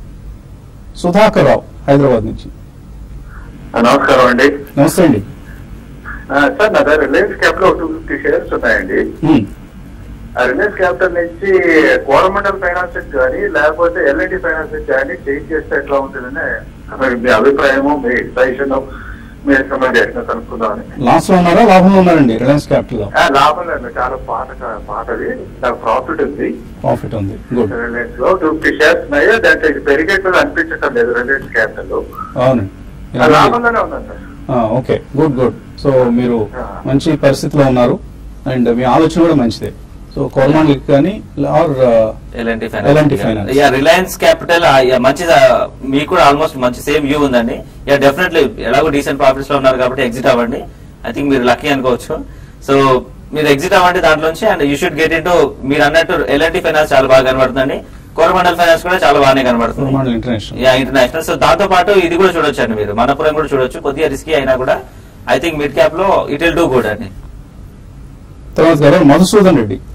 సుధాకర్ రావు హైదరాబాద్ నుంచి నమస్కారం అండి నమస్తే అండి ఆ, సార్ నా దగ్గర Reliance Capital two fifty shares ఉన్నాయండి హ్మ్. ఆ రిలయన్స్ క్యాపిటల్ నుంచి కోరమండల్ ఫైనాన్స్ కానీ లేకపోతే ఎల్ఐడి ఫైనాన్స్ కానీ చేంజ్ చేస్తే ఎట్లా ఉంటుందని మరి మీ అభిప్రాయము మీ సజెషన్ మీ రికమెండేషన్ కనుక్కుందామని లాస్ లో ఉన్నారా లాభంలో ఉన్నారండి రిలయన్స్ క్యాపిటల్ లో ఆ, లాభం లేదు చాలా పాత పాతది నాకు ప్రాఫిట్ ఉంది ప్రాఫిట్ ఉంది గుడ్ రిలయన్స్ లో టూ ఫిఫ్టీ షేర్స్ ఉన్నాయి దాంట్లో ఇది పెరిగేట్టుగా అనిపించటం లేదు రిలయన్స్ క్యాపిటల్ లో అవునండి ఆ, లాభంలోనే ఉందండి sir okay good good so మీరు మంచి పరిస్థితిలో ఉన్నారు అండ్ మీ ఆలోచన కూడా మంచిదే సో కోరమాండ్కి కానీ or L and T L&T Finance. Yeah Reliance Capital మంచి మీకు కూడా ఆల్మోస్ట్ మంచి సేమ్ వ్యూ ఉందండి యా డెఫినెట్లీ ఎలాగో డీసెంట్ ప్రాఫిట్స్ లో ఉన్నారు కాబట్టి ఎగ్జిట్ అవ్వండి ఐ థింక్ మీరు లక్కీ అనుకోవచ్చు సో మీరు ఎగ్జిట్ అవ్వండి దాంట్లోంచి and you should get in మీరు అన్నట్టు ఎల్ఎన్టీ ఫైనాన్స్ చాలా బాగా కనబడుతుందండి కోరమండల్ ఫైనాన్స్ కూడా చాలా బాగానే కనబడుతుంది Coromandel International yeah International so దాంతో పాటు ఇది కూడా చూడొచ్చు అండి మీరు మనపురం కూడా చూడొచ్చు కొద్దిగా రిస్కీ అయినా కూడా ఐ థింక్ మిడ్ క్యాప్ లో ఇట్ విల్ డూ గుడ్ అండి తర్వాత గారు మధుసూదన్ రెడ్డి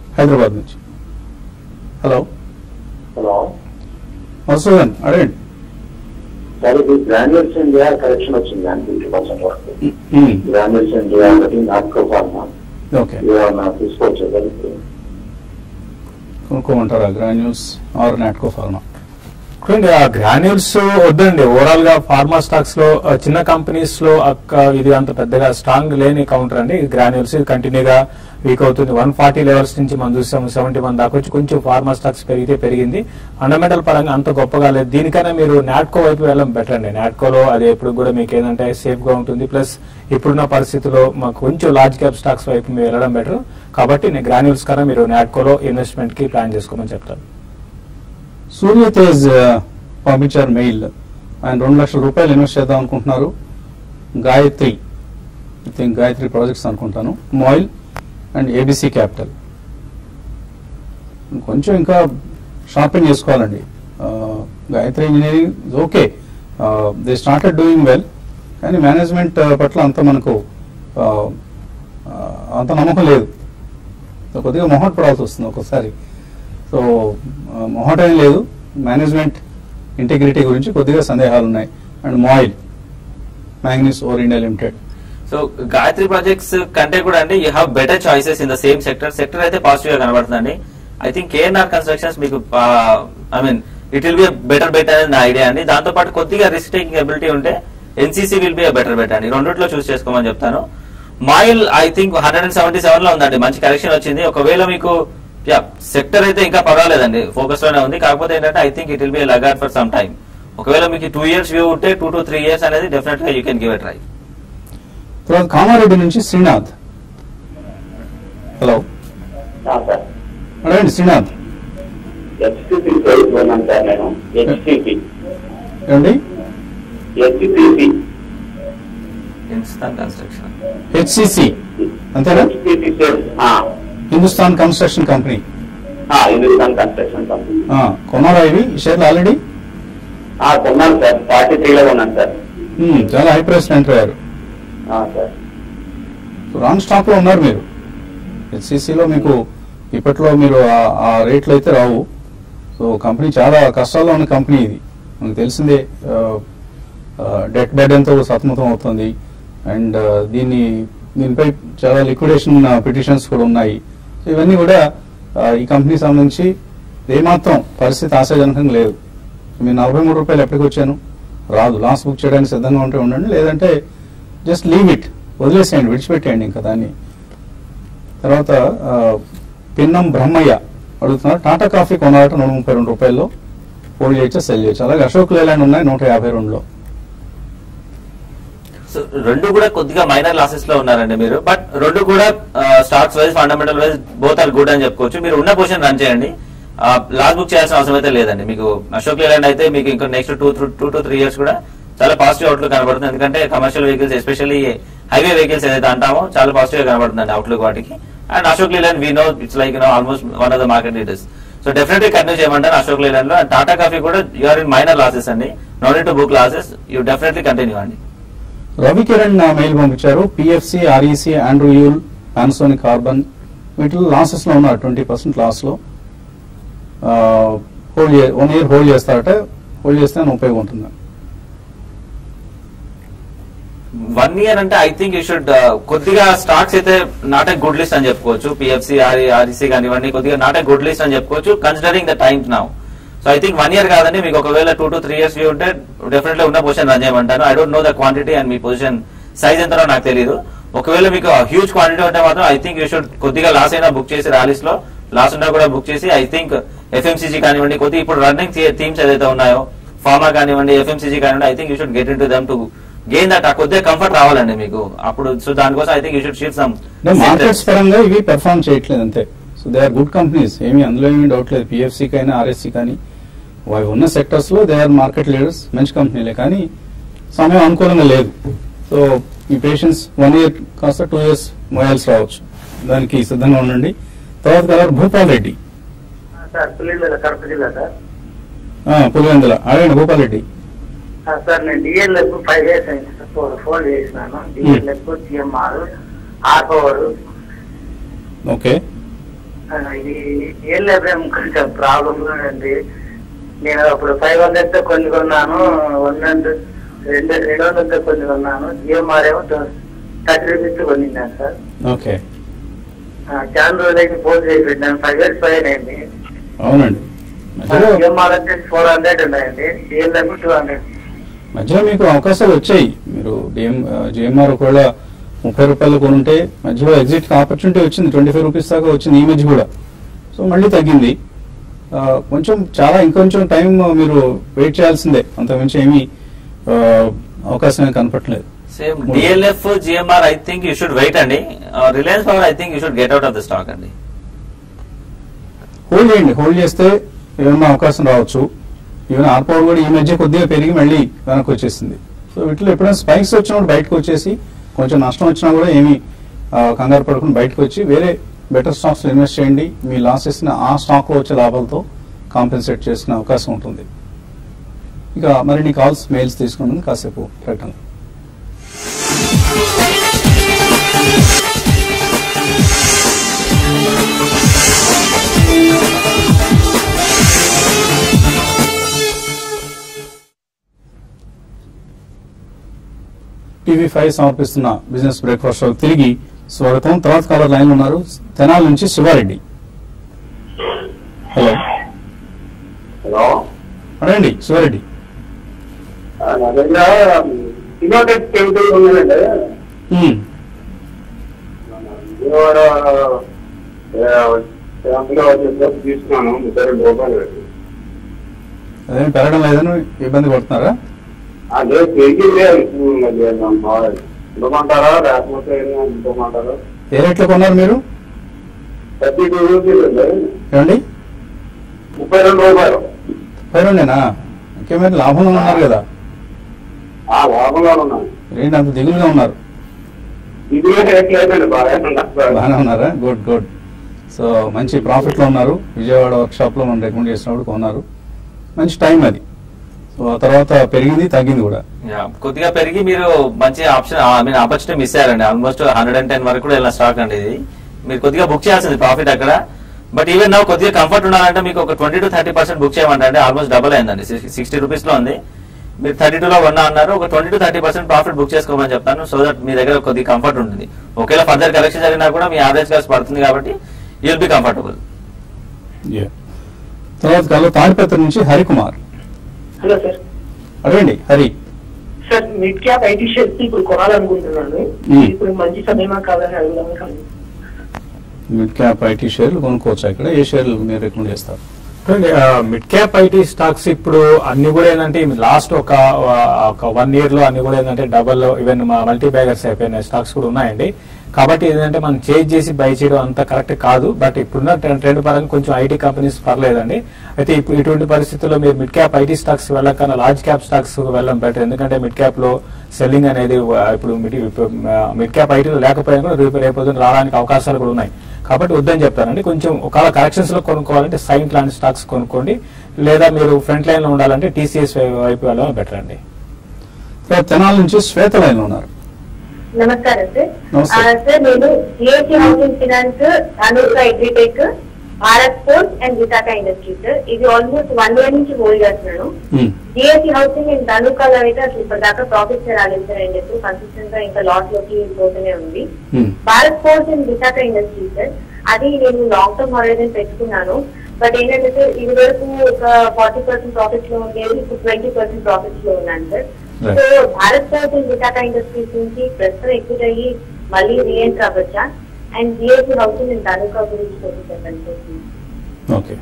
హైదరాబాద్ నుంచి హలో హలో మధుసూదన్ అడగండి సార్ ఇది గ్రాన్యుల్స్ ఇండియా కరెక్షన్ వచ్చింది దాని ఫిఫ్టీ పర్సెంట్ వరకు మ్మ్. గ్రాన్యుల్స్ ఇండియా ఒకటి నాటకో ఫార్మా ఓకే ఏమన్నా తీసుకోవచ్చు సార్ ఇప్పుడు కొనుక్కోమంటారా గ్రాన్యూల్స్ ఆర్ నాట్కో ఫార్మా చూడండి ఆ గ్రాన్యూల్స్ వద్దండి ఓవరాల్ గా ఫార్మా స్టాక్స్ లో ఆ, చిన్న కంపెనీస్ లో అక్క ఇది అంత పెద్దగా స్ట్రాంగ్ లేని కౌంటర్ అండి గ్రాన్యూల్స్ ఇది కంటిన్యూగా వీక్ అవుతుంది వన్ ఫార్టీ లెవెల్స్ నుంచి మనం చూసాము సెవెంటీ వన్ దాకా వచ్చి కొంచెం ఫార్మా స్టాక్స్ పెరిగితే పెరిగింది ఫండమెంటల్ పరంగా అంత గొప్పగా లేదు దీనికన్నా మీరు నాట్కో వైపు వెళ్ళడం బెటర్ అండి నాట్కోలో అది ఎప్పుడు కూడా మీకు ఏంటంటే సేఫ్ గా ఉంటుంది ప్లస్ ఇప్పుడున్న పరిస్థితిలో మాకు కొంచెం లార్జ్ క్యాప్ స్టాక్స్ వైపు మీరు వెళ్ళడం బెటర్ కాబట్టి నేను గ్రాన్యూల్స్ కన్నా మీరు నాట్కోలో ఇన్వెస్ట్మెంట్ కి ప్లాన్ చేసుకోమని చెప్తాను సూర్య తేజ్ ఆ, పంపించారు మెయిల్ ఆయన రెండు లక్షల రూపాయలు ఇన్వెస్ట్ చేద్దాం అనుకుంటున్నారు Gayatri I think Gayatri Projects అనుకుంటాను మాయిల్ అండ్ ఏబిసి క్యాపిటల్ కొంచెం ఇంకా షాపింగ్ చేసుకోవాలండి ఆ, Gayatri Engineering okay they started doing well కానీ మేనేజ్మెంట్ పట్ల అంత మనకు ఆ, ఆ, అంత నమ్మకం లేదు సో కొద్దిగా మొహట్ పడాల్సి వస్తుంది ఒక్కోసారి సో ఆ, మొహట ఏం లేదు మేనేజ్మెంట్ ఇంటిగ్రిటీ గురించి కొద్దిగా సందేహాలు ఉన్నాయి and MOIL Manganese Ore India Limited so Gayatri Projects కంటే కూడా అండి you have better choices in the same sector sector అయితే పాజిటివ్ గా కనబడుతుందండి ఐ థింక్ కేఎన్ఆర్ కన్స్ట్రక్షన్స్ మీకు I mean it will be better better అని నా ఐడియా అండి దాంతో పాటు కొద్దిగా రిస్క్ టేకింగ్ ఎబిలిటీ ఉంటే NCC will be better better అండి రెండిట్లో చూస్ చేసుకోమని చెప్తాను MOIL I think hundred and seventy seven లో ఉందండి మంచి కరెక్షన్ వచ్చింది ఒకవేళ మీకు యా సెక్టర్ అయితే ఇంకా పర్వాలేదండి ఫోకస్ లోనే ఉంది కాకపోతే ఏంటంటే I think it will be laggard for some time ఒకవేళ మీకు టూ ఇయర్స్ వ్యూ ఉంటే టూ టు త్రీ ఇయర్స్ అనేది డెఫినెట్ గా you can give a try తర్వాత కామారెడ్డి నుంచి శ్రీనాథ్ హలో సార్ అడగండి శ్రీనాథ్ హెచ్సిపి సర్వీస్ ఉన్నాను సార్ నేను హెచ్సిపి ఏమండి హెచ్సిపి ఇన్స్టాన్ కన్స్ట్రక్షన్ హెచ్సిసి అంతేనా HCP Hindustan Construction Company Hindustan Construction Company ఆ, కొన్నారా ఇవి ఈ షేర్లు ఆల్రెడీ కొన్నాను సార్ ఫార్టీ త్రీలో కొన్నాను సార్ మ్మ్, చాలా హై ప్రైస్ ఎంటర్ అయ్యారు ఆ, సార్ రాంగ్ స్టాక్ లో ఉన్నారు మీరు హెచ్సిసిలో మీకు ఇప్పట్లో మీరు ఆ- ఆ రేట్లు అయితే రావు సో కంపెనీ చాలా కష్టాల్లో ఉన్న కంపెనీ ఇది మనకు తెలిసిందే డెట్ బెడెన్తో సతమతం అవుతుంది అండ్ దీన్ని దీనిపై చాలా లిక్విడేషన్ పిటిషన్స్ కూడా ఉన్నాయి సో ఇవన్నీ కూడా ఆ, ఈ కంపెనీ సంబంధించి ఏమాత్రం పరిస్థితి ఆశాజనకంగా లేదు మీరు నలభై మూడు రూపాయలు ఎప్పటికి వచ్చాను రాదు లాస్ బుక్ చేయడానికి సిద్ధంగా ఉంటే ఉండండి లేదంటే జస్ట్ లీవ్ ఇట్ వదిలేసేయండి విడిచిపెట్టేయండి ఇంకా దాన్ని తర్వాత ఆ, పిన్నం బ్రహ్మయ్య అడుగుతున్నారు టాటా కాఫీ కొనాలట నూట ముప్పై రెండు రూపాయల్లో హోల్డ్ చేయొచ్చా సెల్ చేయొచ్చు అలాగే అశోక్ లేలాండ్ ఉన్నాయి నూట యాభై రెండులో సో రెండు కూడా కొద్దిగా మైనర్ లాసెస్ లో ఉన్నారండి మీరు బట్ రెండు కూడా stocks wise fundamental wise both are good అని చెప్పుకోవచ్చు మీరు ఉన్న పొజిషన్ రన్ చేయండి లాస్ బుక్ చేయాల్సిన అవసరం అయితే లేదండి మీకు అశోక్ లేలాండ్ అయితే మీకు ఇంకా next two two to three years కూడా చాలా పాజిటివ్ అవుట్లుక్ కనబడుతుంది ఎందుకంటే commercial vehicles especially highway vehicles ఏదైతే అంటామో చాలా పాజిటివ్ గా కనబడుతుంది అవుట్లుక్ వాటికి and Ashok Leyland we know it's like no almost one of the market leaders so definitely continue చేయమంటారు అశోక్ లేలాండ్ లో అండ్ టాటా కాఫీ కూడా యూఆర్ ఇన్ మైనర్ లాసెస్ అండి no to book losses you definitely continue అండి రవి కిరణ్ నా mail పంపించారు PFC REC Andrew Yule Panasonic Carbon వీటిలో losses లో ఉన్నారు ట్వంటీ పర్సెంట్ లాస్ లో హోల్డ్ వన్ ఇయర్ హోల్డ్ చేస్తారట హోల్డ్ చేస్తే అని ఉపయోగం ఉంటుంది వన్ ఇయర్ అంటే ఐ థింక్ యూ షుడ్ కొద్దిగా స్టాక్స్ అయితే నాట్ ఏ గుడ్ లిస్ట్ అని చెప్పుకోవచ్చు పిఎఫ్సి ఆర్ఈ ఆర్ఈసీ కానీ ఇవన్నీ కొద్దిగా నాట్ ఏ గుడ్ లిస్ట్ అని చెప్పుకోవచ్చు considering the times now so I think one year కాదండి మీకు ఒకవేళ two to three years view ఉంటే డెఫినెట్లీ ఉన్న పొజిషన్ రన్ చేయమంటాను I don't know the quantity and మీ పొజిషన్ సైజ్ ఎంతనో నాకు తెలియదు ఒకవేళ మీకు హ్యూజ్ క్వాంటిటీ ఉంటే మాత్రం ఐ థింక్ యూ షుడ్ కొద్దిగా లాస్ అయినా బుక్ చేసి ర్యాలీస్ లో లాస్ ఉన్నా కూడా బుక్ చేసి ఐ థింక్ ఎఫ్ఎంసీజీ కానివ్వండి కొద్దిగా ఇప్పుడు రన్నింగ్ థీమ్స్ ఏదైతే ఉన్నాయో ఫార్మా కానివ్వండి ఎఫ్ఎంసీజీ కానివ్వండి I think you should get in to them to gain that కొద్దిగా కంఫర్ట్ రావాలండి మీకు అప్పుడు సో దానికోసం I think you should sheet some markets పరంగా ఇవి పెర్ఫార్మ్ చేయట్లేదు అంతే so they are good companies ఏమీ అందులో ఏమీ డౌట్ లేదు పిఎఫ్సి కానీ ఆర్ఎస్సి కానీ అవి ఉన్న సెక్టర్స్ లో దే ఆర్ మార్కెట్ లీడర్స్ మంచి కంపెనీలే కానీ సమయం అనుకూలంగా లేదు సో ఈ పేషెన్స్ వన్ ఇయర్ కాస్త టూ ఇయర్స్ మోయాల్సి రావచ్చు దానికి సిద్ధంగా ఉండండి తర్వాత కలర్ భూపాల్ రెడ్డి సార్ పులివెందుల కడప జిల్లా సార్ ఆ, పులివెందుల అడగండి భూపాల్ రెడ్డి ఆ, సార్ నేను డిఎల్ఎఫ్ ఫైవ్ ఇయర్స్ అయింది సార్ ఫోన్ ఫోన్ చేసినాను DLF GMR or power okay ఆ, ఇది ఏం లేదు కొంచెం ప్రాబ్లం అండి నేను అప్పుడు ఫైవ్ హండ్రెడ్ తో కొన్ని కొన్నాను వన్ హండ్రెడ్ రెండు రెండు వందలతో కొన్ని కొన్నాను జిఎంఆర్ ఏమో థర్టీ రూపీస్ తో కొనిన్నాను సార్ ఓకే ఆ, చాలా రోజులైతే పోస్ట్ చేసి పెట్టినాను ఫైవ్ ఇయర్స్ పైన అయింది అవునండి మధ్యలో జిఎంఆర్ వచ్చేసి ఫోర్ హండ్రెడ్ ఉన్నాయండి సిఎల్ఎం టూ హండ్రెడ్ మధ్యలో మీకు అవకాశాలు వచ్చాయి మీరు డిఎం జిఎంఆర్ ఒకవేళ ముప్పై రూపాయలు కొనుంటే మధ్యలో ఎగ్జిట్ ఆపర్చునిటీ వచ్చింది ట్వంటీ ఫైవ్ రూపీస్ దాకా వచ్చింది ఈ మధ్య కూడా సో మళ్ళీ తగ్గింది ఆ, కొంచెం చాలా ఇంకొంచెం టైం మీరు వెయిట్ చేయాల్సిందే అంతకుమించి ఏమీ ఆ, అవకాశం ఏమీ కనపట్లేదు same DLF GMR I think you should wait అండి Reliance Power I think you should get out of the stock అండి హోల్డ్ చేయండి హోల్డ్ చేస్తే ఏమన్నా అవకాశం రావచ్చు ఈవెన్ ఆర్ పవర్ కూడా ఈ మధ్య కొద్దిగా పెరిగి మళ్ళీ వెనక్కి వచ్చేసింది సో వీటిలో ఎప్పుడైనా స్పైక్స్ వచ్చినప్పుడు బయటకు వచ్చేసి కొంచెం నష్టం వచ్చినా కూడా ఏమీ ఆ, కంగారు పడకుండా బయటకు వచ్చి వేరే బెటర్ స్టాక్స్ ఇన్వెస్ట్ చేయండి మీ లాసెస్ ఆ స్టాక్ లో వచ్చే లాభాలతో కాంపెన్సేట్ చేసుకునే అవకాశం ఉంటుంది ఇక మరిన్ని కాల్స్ మెయిల్స్ తీసుకుని కాసేపు ప్రకటన టీవీ ఫైవ్ సమర్పిస్తున్న బిజినెస్ బ్రేక్ఫాస్ట్ షో తిరిగి స్వాగతం తర్వాత కాలర్ లైన్ ఉన్నారు తెనాల నుంచి శివారెడ్డి హలో హలో అడండి శివారెడ్డి ఆ, నా దగ్గర ఇన్నోటెక్ కెమికల్ ఉందండి ఉమ్, విజయవాడ అందులో వచ్చేసి తీసుకున్నాను ముప్పై రెండు రూపాయలు పెట్టి. అదేం పెరగడం లేదని ఇబ్బంది పడుతున్నారా అదే పెరిగిందే అది ఇవ్వమంటారా లేకపోతే ఇవ్వమంటారా ఏ రేట్లో కొన్నారు మీరు థర్టీ టూ రూపీస్ అండి ఏమండి ముప్పై రెండు రూపాయలు పైరుండేనా ఇంకేమైనా లాభంలో ఉన్నారు కదా ఆ లాభంగా ఉన్నాను ఏంటి అంత దిగులుగా ఉన్నారు ఇది రేట్ లేదండి బాగా ఉన్నారు. బాగానే ఉన్నారా గుడ్ గుడ్ సో మంచి ప్రాఫిట్ లో ఉన్నారు విజయవాడ వర్క్ షాప్ లో మనం రికమెండ్ చేసినప్పుడు కొన్నారు మంచి టైం అది సో ఆ తర్వాత పెరిగింది తగ్గింది కూడా Yeah, కొద్దిగా పెరిగి మీరు మంచి option I mean opportunity miss అయ్యారండి ఆల్మోస్ట్ హండ్రెడ్ అండ్ టెన్ వరకు కూడా వెళ్ళిన స్టాక్ అండి ఇది మీరు కొద్దిగా బుక్ చేయాల్సింది ప్రాఫిట్ అక్కడ బట్ ఈవెన్ నా కొద్దిగా కంఫర్ట్ ఉండాలంటే మీకు ఒక twenty to thirty percent book చేయమంటే ఆల్మోస్ట్ డబల్ అయిందండి సిక్స్టీ రూపీస్ లో ఉంది మీరు థర్టీ టూ లో కొన్నా అన్నారు ఒక twenty to thirty percent profit book చేసుకోమని చెప్తాను సో దట్ మీ దగ్గర కొద్దిగా కంఫర్ట్ ఉంటుంది ఒకవేళ ఫర్దర్ కలెక్షన్ జరిగినా కూడా మీ యావరేజ్ కాస్ట్ పడుతుంది కాబట్టి యూల్ బి కంఫర్టబుల్ Yeah. తర్వాత కాలం తాడిపత్రి నుంచి హరికుమార్ హలో సార్ అడగండి Hari sir mid cap IT shares ఇప్పుడు కొనాలనుకుంటున్నాను Hmm. ఇప్పుడు మంచి సమయమా కాదని అడుగుదామని కాదు మిడ్ క్యాప్ ఐటీ షేర్లు కొనుక్కోవచ్చు ఇక్కడ ఏ షేర్లు మీరు రికమెండ్ చేస్తారు మిడ్ క్యాప్ ఐటీ స్టాక్స్ ఇప్పుడు అన్ని కూడా ఏంటంటే లాస్ట్ ఒక ఒక వన్ ఇయర్ లో అన్ని కూడా ఏంటంటే డబల్ ఈవెన్ మల్టీ బ్యాగర్స్ అయిపోయిన స్టాక్స్ కూడా ఉన్నాయండి కాబట్టి ఏంటంటే మనం చేంజ్ చేసి బై చేయడం అంత కరెక్ట్ కాదు బట్ ఇప్పుడున్న ట్రెండ్ ట్రెండ్ పరంగా కొంచెం ఐటీ కంపెనీస్ పర్లేదండి అయితే ఇప్పుడు ఇటువంటి పరిస్థితుల్లో మీరు మిడ్ క్యాప్ ఐటీ స్టాక్స్ వెళ్ళకన్నా లార్జ్ క్యాప్ స్టాక్స్ వెళ్ళడం బెటర్ ఎందుకంటే మిడ్ క్యాప్ లో సెల్లింగ్ అనేది ఆ, ఇప్పుడు మిడ్ క్యాప్ ఐటీలో లేకపోయినా కూడా రేపు రేపు రావడానికి అవకాశాలు కూడా ఉన్నాయి కాబట్టి వద్దని చెప్తానండి కొంచెం ఒకవేళ కరెక్షన్స్ లో కొనుక్కోవాలంటే సైన్ లాంటి స్టాక్స్ కొనుక్కోండి లేదా మీరు ఫ్రంట్ లైన్ లో ఉండాలంటే టీసీఎస్ వైపు వెళ్ళడం బెటర్ అండి తర్వాత తెనాల నుంచి శ్వేత లైన్ లో ఉన్నారు నమస్కారం సార్ నమస్తే. ఆ, సార్ నేను జిఎస్టీ హౌసింగ్ ఫినాన్స్ అనూక Agritech Bharat Sports and Visakha Industries sir ఇది ఆల్మోస్ట్ వన్ ఇయర్ నుంచి హోల్డ్ చేస్తున్నాను ఉమ్, జిఎస్టీ హౌసింగ్ అండ్ ధనుకాలో అయితే అసలు ఇప్పటిదాకా ప్రాఫిట్స్ రాలేదు సార్ అని చెప్పి కన్సిస్టెంట్ గా ఇంకా లాస్ లోకి పోతూనే ఉంది um, Bharat Sports and Visakha Industries sir అది నేను లాంగ్ టర్మ్ హొరైజన్ పెట్టుకున్నాను బట్ ఏంటంటే సార్ ఇది వరకు ఒక ఫార్టీ పర్సెంట్ ప్రాఫిట్స్ లో ఉండేది ఇప్పుడు ట్వంటీ పర్సెంట్ ప్రాఫిట్స్ లో ఉన్నాను sir Right. So Bharat Sports and Visakha Industries నుంచి ప్రస్తుతం ఎక్విట్ అయ్యి మళ్ళీ రీఎంటర్ అవ్వచ్చా and GST Housing and Dhanuka గురించి కొంచెం చెప్పండి sir okay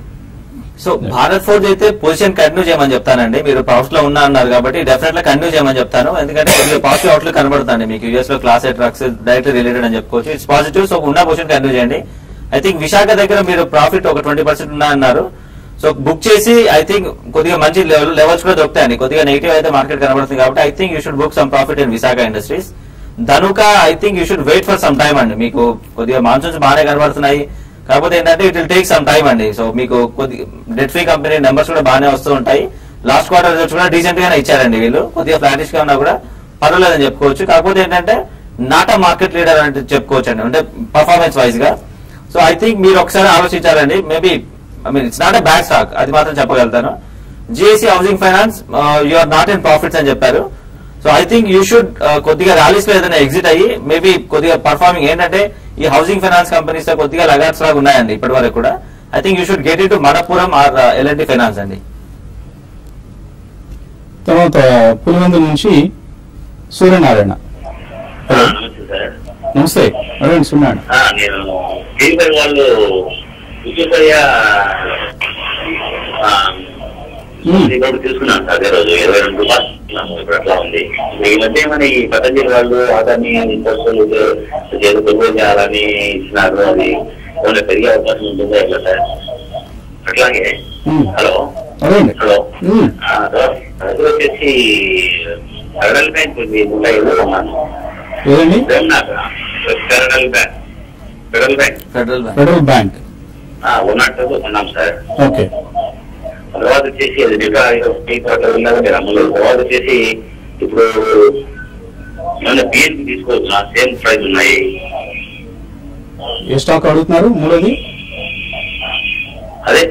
so Bharat Forge అయితే పొజిషన్ కంటిన్యూ చేయమని చెప్తానండి మీరు ప్రాఫిట్ లో ఉన్నా అన్నారు కాబట్టి డెఫినెట్ గా కంటిన్యూ చేయమని చెప్తాను ఎందుకంటే కొద్దిగా పాజిటివ్ అవుట్లుక్ కనబడుతుంది మీకు యూఎస్ లో class eight trucks direct related అని చెప్పుకోవచ్చు ఇట్స్ పాజిటివ్ సో ఉన్న పొజిషన్ కంటిన్యూ చేయండి ఐ థింక్ విశాఖ దగ్గర మీరు ప్రాఫిట్ ఒక ట్వంటీ పర్సెంట్ ఉన్నా అన్నారు సో బుక్ చేసి ఐ థింక్ కొద్దిగా మంచి లెవెల్ లెవెల్స్ కూడా దొరుకుతాయండి కొద్దిగా నెగిటివ్ అయితే మార్కెట్ కనబడుతుంది కాబట్టి I think you should book some profit in Visakha Industries Dhanuka I think you should wait for some time అండి మీకు కొద్దిగా మాన్సూన్స్ బాగానే కనబడుతున్నాయి కాకపోతే ఏంటంటే it will take some time అండి సో మీకు కొద్ది డెట్ ఫ్రీ కంపెనీ నెంబర్స్ కూడా బాగానే వస్తూ ఉంటాయి లాస్ట్ క్వార్టర్ రిజల్ట్స్ కూడా డీసెంట్ గానే ఇచ్చారండి వీళ్ళు కొద్దిగా ఫ్లాటిష్ గా ఉన్నా కూడా పర్వాలేదని చెప్పుకోవచ్చు కాకపోతే ఏంటంటే నాట్ మార్కెట్ లీడర్ అంటే చెప్పుకోవచ్చు అండి అంటే పర్ఫార్మెన్స్ వైజ్ గా సో ఐ థింక్ మీరు ఒకసారి ఆలోచించాలండి maybe I mean it's not a bad stock అది మాత్రం చెప్పగలుగుతాను GSC Housing Finance you are not in profits అని చెప్పారు so I think you should కొద్దిగా ర్యాలీస్ లో ఏదైనా ఎగ్జిట్ అయ్యి మేబీ కొద్దిగా పర్ఫార్మింగ్ ఏంటంటే ఈ హౌసింగ్ ఫైనాన్స్ కంపెనీస్ లో కొద్దిగా లగాట్స్ లాగా ఉన్నాయండి ఇప్పటి వరకు కూడా I think you should get it to Manappuram or L and T Finance అండి తర్వాత పులివెందుల నుంచి సూర్యనారాయణ హలో నమస్తే సార్ నమస్తే అడగండి సున్నాడు ఆ, నేను టీవీ వాళ్ళు విజయపయ్య ఇప్పుడు తీసుకున్నాను సార్ అదే రోజు ఇరవై రెండు రూపాయలు తీసుకున్నాము. ఇప్పుడు అట్లా ఉంది ఇప్పుడు ఈ మధ్య మన ఈ పతంజలి వాళ్ళు అదాన్ని ఇంట్రెస్టులు ఏదో కొనుగోలు చేయాలని ఇచ్చినారు అది ఏమైనా పెరిగే అవకాశం ఉంటుందా ఎట్లా సార్ అట్లాగే మ్మ్. హలో అడగండి హలో మ్మ్. ఆ, తర్వాత అది వచ్చేసి ఫెడరల్ బ్యాంక్ ఉంది నూట ఇరవై ఉన్నాను ఏదండి నాకు Federal Bank Federal Bank Federal Bank Federal Bank ఉన్నట్టు ఉన్నాం సార్ ఓకే తర్వాత వచ్చేసి అది నికా వెళ్ళాలి మీరు అమ్మలేదు తర్వాత వచ్చేసి ఇప్పుడు ఏమైనా బిఎన్పి తీసుకోవచ్చు సేమ్ ప్రైస్ ఉన్నాయి ఏ స్టాక్ అడుగుతున్నారు మూడోది అదే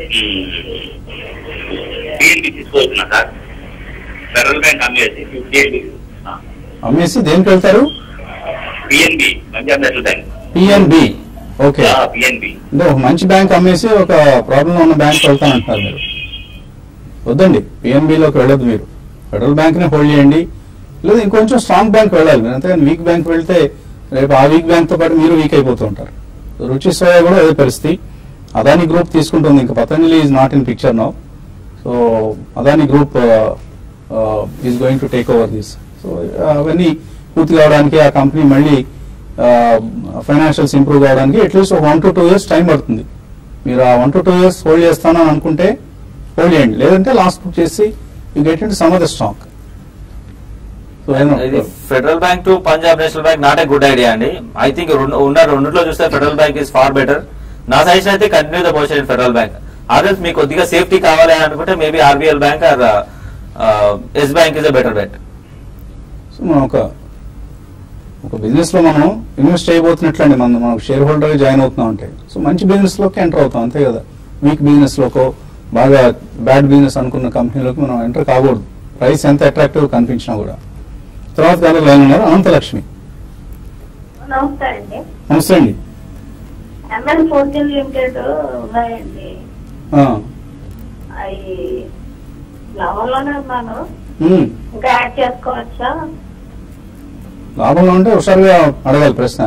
బిఎన్పి తీసుకోవచ్చునా సార్ ఫెడరల్ బ్యాంక్ అమ్మేసి ఫిఫ్టీ ఎయిట్ అమ్మేసి దేనికి వెళ్తారు PNB Punjab National Bank PNB okay PNB అంటే ఒక మంచి బ్యాంక్ అమ్మేసి ఒక ప్రాబ్లం ఉన్న బ్యాంక్ వెళ్తానంటున్నారు మీరు వద్దండి పిఎన్బిలోకి వెళ్ళదు మీరు ఫెడరల్ బ్యాంక్ ని హోల్డ్ చేయండి లేదా ఇంకొంచెం స్ట్రాంగ్ బ్యాంక్ వెళ్ళాలి మీరు అంతేగాని వీక్ బ్యాంక్ వెళ్తే రేపు ఆ వీక్ బ్యాంక్ తో పాటు మీరు వీక్ అయిపోతూ ఉంటారు రుచి సోయా కూడా అదే పరిస్థితి అదాని గ్రూప్ తీసుకుంటుంది ఇంకా Patanjali is not in picture now so Adani Group is going to take over this so అవన్నీ పూర్తి కావడానికి ఆ కంపెనీ మళ్ళీ ఫైనాన్షియల్స్ ఇంప్రూవ్ కావడానికి అట్లీస్ట్ ఒక one to two years time పడుతుంది మీరు ఆ one to two years hold చేస్తానని అనుకుంటే హోల్డ్ చేయండి లేదంటే లాస్ట్ బుక్ చేసి you get in some other stock so ఇది Federal Bank to Punjab National Bank not a good idea అండి ఐ థింక్ ఉన్న రెండిట్లో చూస్తే Federal Bank is far better నా సజెషన్ అయితే continue the position Federal Bank others మీకు కొద్దిగా సేఫ్టీ కావాలి అని అనుకుంటే maybe RBL Bank or Yes Bank is a better bet so మనం ఒక ఒక బిజినెస్ లో మనం ఇన్వెస్ట్ చేయబోతున్నట్లండి మనం మనం షేర్ హోల్డర్ జాయిన్ అవుతున్నాం అంటే సో మంచి బిజినెస్ లోకి ఎంటర్ అవుతాం అంతే కదా వీక్ బిజినెస్ లోకో బాగా బ్యాడ్ బిజినెస్ అనుకున్న కంపెనీలోకి మనం ఎంటర్ కాకూడదు ప్రైస్ ఎంత అట్రాక్టివ్ కనిపించినా కూడా తర్వాత కాదు లైన్ ఉన్నారు అనంతలక్ష్మి నమస్తే అండి నమస్తే అండి ఎంఎల్ ఫోర్టీన్ లిమిటెడ్ ఉన్నాయండి ఆ, అవి లాభంలోనే ఉన్నాను ఉమ్. ఇంకా యాడ్ చేసుకోవచ్చా లాభంలో ఉంటే హుషారుగా అడగాలి ప్రశ్న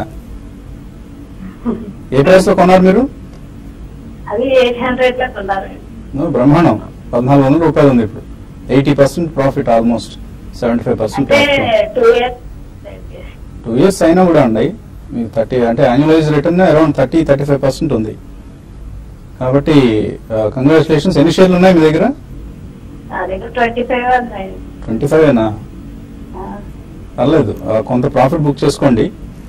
ఏ ప్రైస్ లో కొన్నారు మీరు అది ఎయిట్ హండ్రెడ్ లో కొన్నారండి నో, బ్రహ్మాండం పద్నాలుగు వందల రూపాయలు ఉంది ఇప్పుడు eighty percent profit almost seventy five percent అంటే టూ ఇయర్స్ టూ ఇయర్స్ అయినా కూడా అండి మీకు థర్టీ అంటే annualized return around thirty thirty five percent ఉంది కాబట్టి కంగ్రాచులేషన్స్ ఎన్ని షేర్లు ఉన్నాయి మీ దగ్గర అది ట్వంటీ ఫైవ్ ఉన్నాయి ట్వంటీ ఫైవ్ అయినా ఆ, పర్లేదు ఆ, కొంత ప్రాఫిట్ బుక్ చేసుకోండి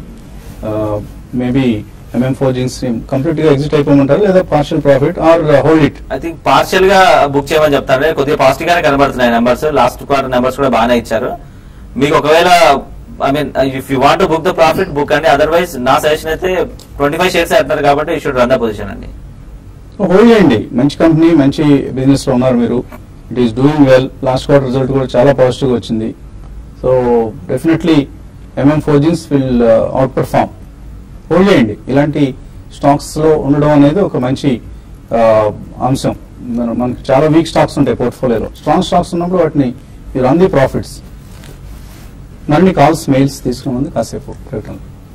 maybe MM Forgings complete గా ఎగ్జిట్ అయిపోమంటారు లేదా partial profit or hold it I think partial గా బుక్ చేయమని చెప్తాను కొద్దిగా పాజిటివ్ గానే కనబడుతున్నాయి నెంబర్స్ లాస్ట్ క్వార్టర్ నెంబర్స్ కూడా బాగానే ఇచ్చారు మీకు ఒకవేళ I mean if you want book the profit book అండి అదర్వైజ్ నా సజెషన్ అయితే ట్వంటీ ఫైవ్ షేర్స్ అవుతున్నారు కాబట్టి you should run the position అండి హోల్డ్ చేయండి మంచి కంపెనీ మంచి బిజినెస్ లో ఉన్నారు మీరు it is doing well last quarter result కూడా చాలా పాజిటివ్ గా వచ్చింది so definitely MM forgings will outperform hold చేయండి ఇలాంటి స్టాక్స్ లో ఉండడం అనేది ఒక మంచి uh, అంశం మన- మనకి చాలా వీక్ స్టాక్స్ ఉంటాయి పోర్ట్ఫోలియోలో స్ట్రాంగ్ స్టాక్స్ ఉన్నప్పుడు వాటిని మీరు అంది ప్రాఫిట్స్ మరిన్ని కాల్స్ మెయిల్స్ తీసుకునే ముందు కాసేపు ప్రకటన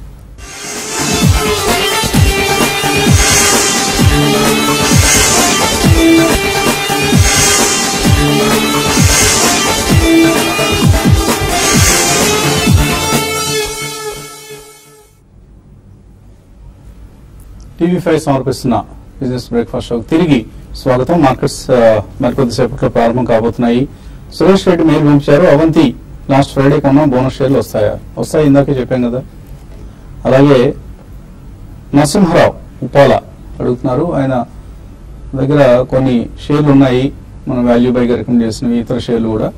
టీవీ ఫైవ్ సమర్పిస్తున్న బిజినెస్ బ్రేక్ఫాస్ట్ షోకి తిరిగి స్వాగతం మార్కెట్స్ ఆ, మరికొద్దిసేపట్లో ప్రారంభం కాబోతున్నాయి సురేష్ రెడ్డి మెయిల్ పంపించారు అవంతి లాస్ట్ ఫ్రైడే కొన్నాం బోనస్ షేర్లు వస్తాయా వస్తాయి ఇందాకే చెప్పాం కదా అలాగే నరసింహరావు ఉప్పాల అడుగుతున్నారు ఆయన దగ్గర కొన్ని షేర్లు ఉన్నాయి మన వాల్యూ బైగా రికమెండ్ చేసినవి ఇతర షేర్లు కూడా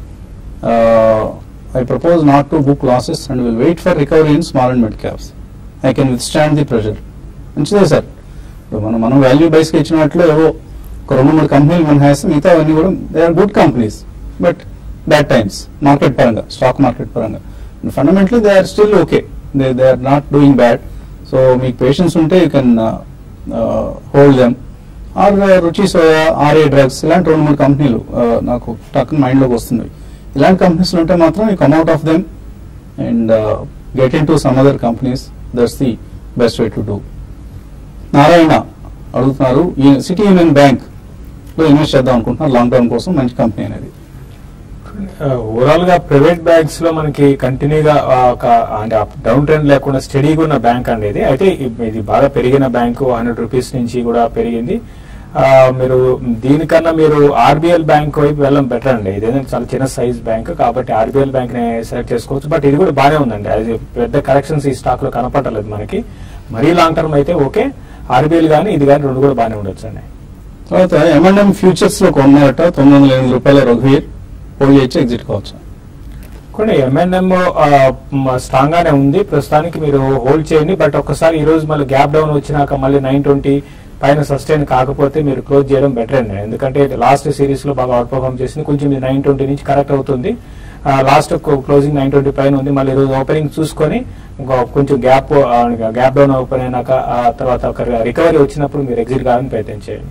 I propose not to book losses and will wait for recovery in small and mid caps I can withstand the pressure మంచిదే సార్ ఇప్పుడు మనం మనం వాల్యూ బైస్ కి ఇచ్చిన వాటిలో ఏవో ఒక రెండు మూడు కంపెనీలు మనం వేస్తాం మిగతా అవన్నీ కూడా they are good companies but bad times market పరంగా స్టాక్ మార్కెట్ పరంగా fundamentally they are still okay they they are not doing bad so మీకు పేషెన్స్ ఉంటే you can hold them or Ruchi soya RA drugs ఇలాంటి రెండు మూడు కంపెనీలు uh, నాకు టక్కన మైండ్లోకి వస్తున్నాయి ఇలాంటి కంపెనీస్ ఉంటే మాత్రం you come out of them and get in into some other companies that's the best way to do Narayana అడుగుతున్నారు ఈ సిటీ యూనియన్ బ్యాంక్ లో ఇన్వెస్ట్ చేద్దాం అనుకుంటున్నారు లాంగ్ టర్మ్ కోసం మంచి కంపెనీ అనేది ఓవరాల్ గా ప్రైవేట్ బ్యాంక్స్ లో మనకి కంటిన్యూగా ఆ, ఒక అంటే డౌన్ ట్రెండ్ లేకుండా స్టడీగా ఉన్న బ్యాంక్ అండి ఇది అయితే ఇ- ఇది బాగా పెరిగిన బ్యాంకు హండ్రెడ్ రూపీస్ నుంచి కూడా పెరిగింది ఆ, మీరు దీనికన్నా మీరు ఆర్బిఎల్ బ్యాంక్ వైపు వెళ్ళడం బెటర్ అండి ఇదేదో చాలా చిన్న సైజ్ బ్యాంక్ కాబట్టి ఆర్బిఎల్ బ్యాంక్ ని సెలెక్ట్ చేసుకోవచ్చు బట్ ఇది కూడా బాగానే ఉందండి అది పెద్ద కరెక్షన్స్ ఈ స్టాక్ లో కనపడలేదు మనకి మరీ లాంగ్ టర్మ్ అయితే ఓకే ఆర్బిఎల్ కానీ ఇది కానీ రెండు కూడా బాగానే ఉండొచ్చు అండి తర్వాత ఎంఎండ్ఎం ఫ్యూచర్స్ లో కొన్నారట తొమ్మిది వందల ఎనిమిది రూపాయల రఘువీర్ పోయి చేసి ఎగ్జిట్ కావచ్చు కొన్ని ఎంఎన్ఎం స్ట్రాంగ్ గానే ఉంది ప్రస్తుతానికి మీరు హోల్డ్ చేయండి బట్ ఒక్కసారి ఈ రోజు మళ్ళీ గ్యాప్ డౌన్ వచ్చినాక మళ్ళీ నైన్ ట్వంటీ పైన సస్టైన్ కాకపోతే మీరు క్లోజ్ చేయడం బెటర్ అండి ఎందుకంటే లాస్ట్ సిరీస్ లో బాగా అవుట్ పర్ఫామ్ చేసింది కొంచెం నైన్ ట్వంటీ నుంచి కరెక్ట్ అవుతుంది లాస్ట్ క్లోజింగ్ నైన్ ట్వంటీ పైన ఉంది మళ్ళీ ఈ రోజు ఓపెనింగ్ చూసుకొని ఇంకో కొంచెం గ్యాప్ గ్యాప్ డౌన్ ఓపెన్ అయినాక ఆ తర్వాత ఒక రికవరీ వచ్చినప్పుడు మీరు ఎగ్జిట్ కావాలని ప్రయత్నం చేయండి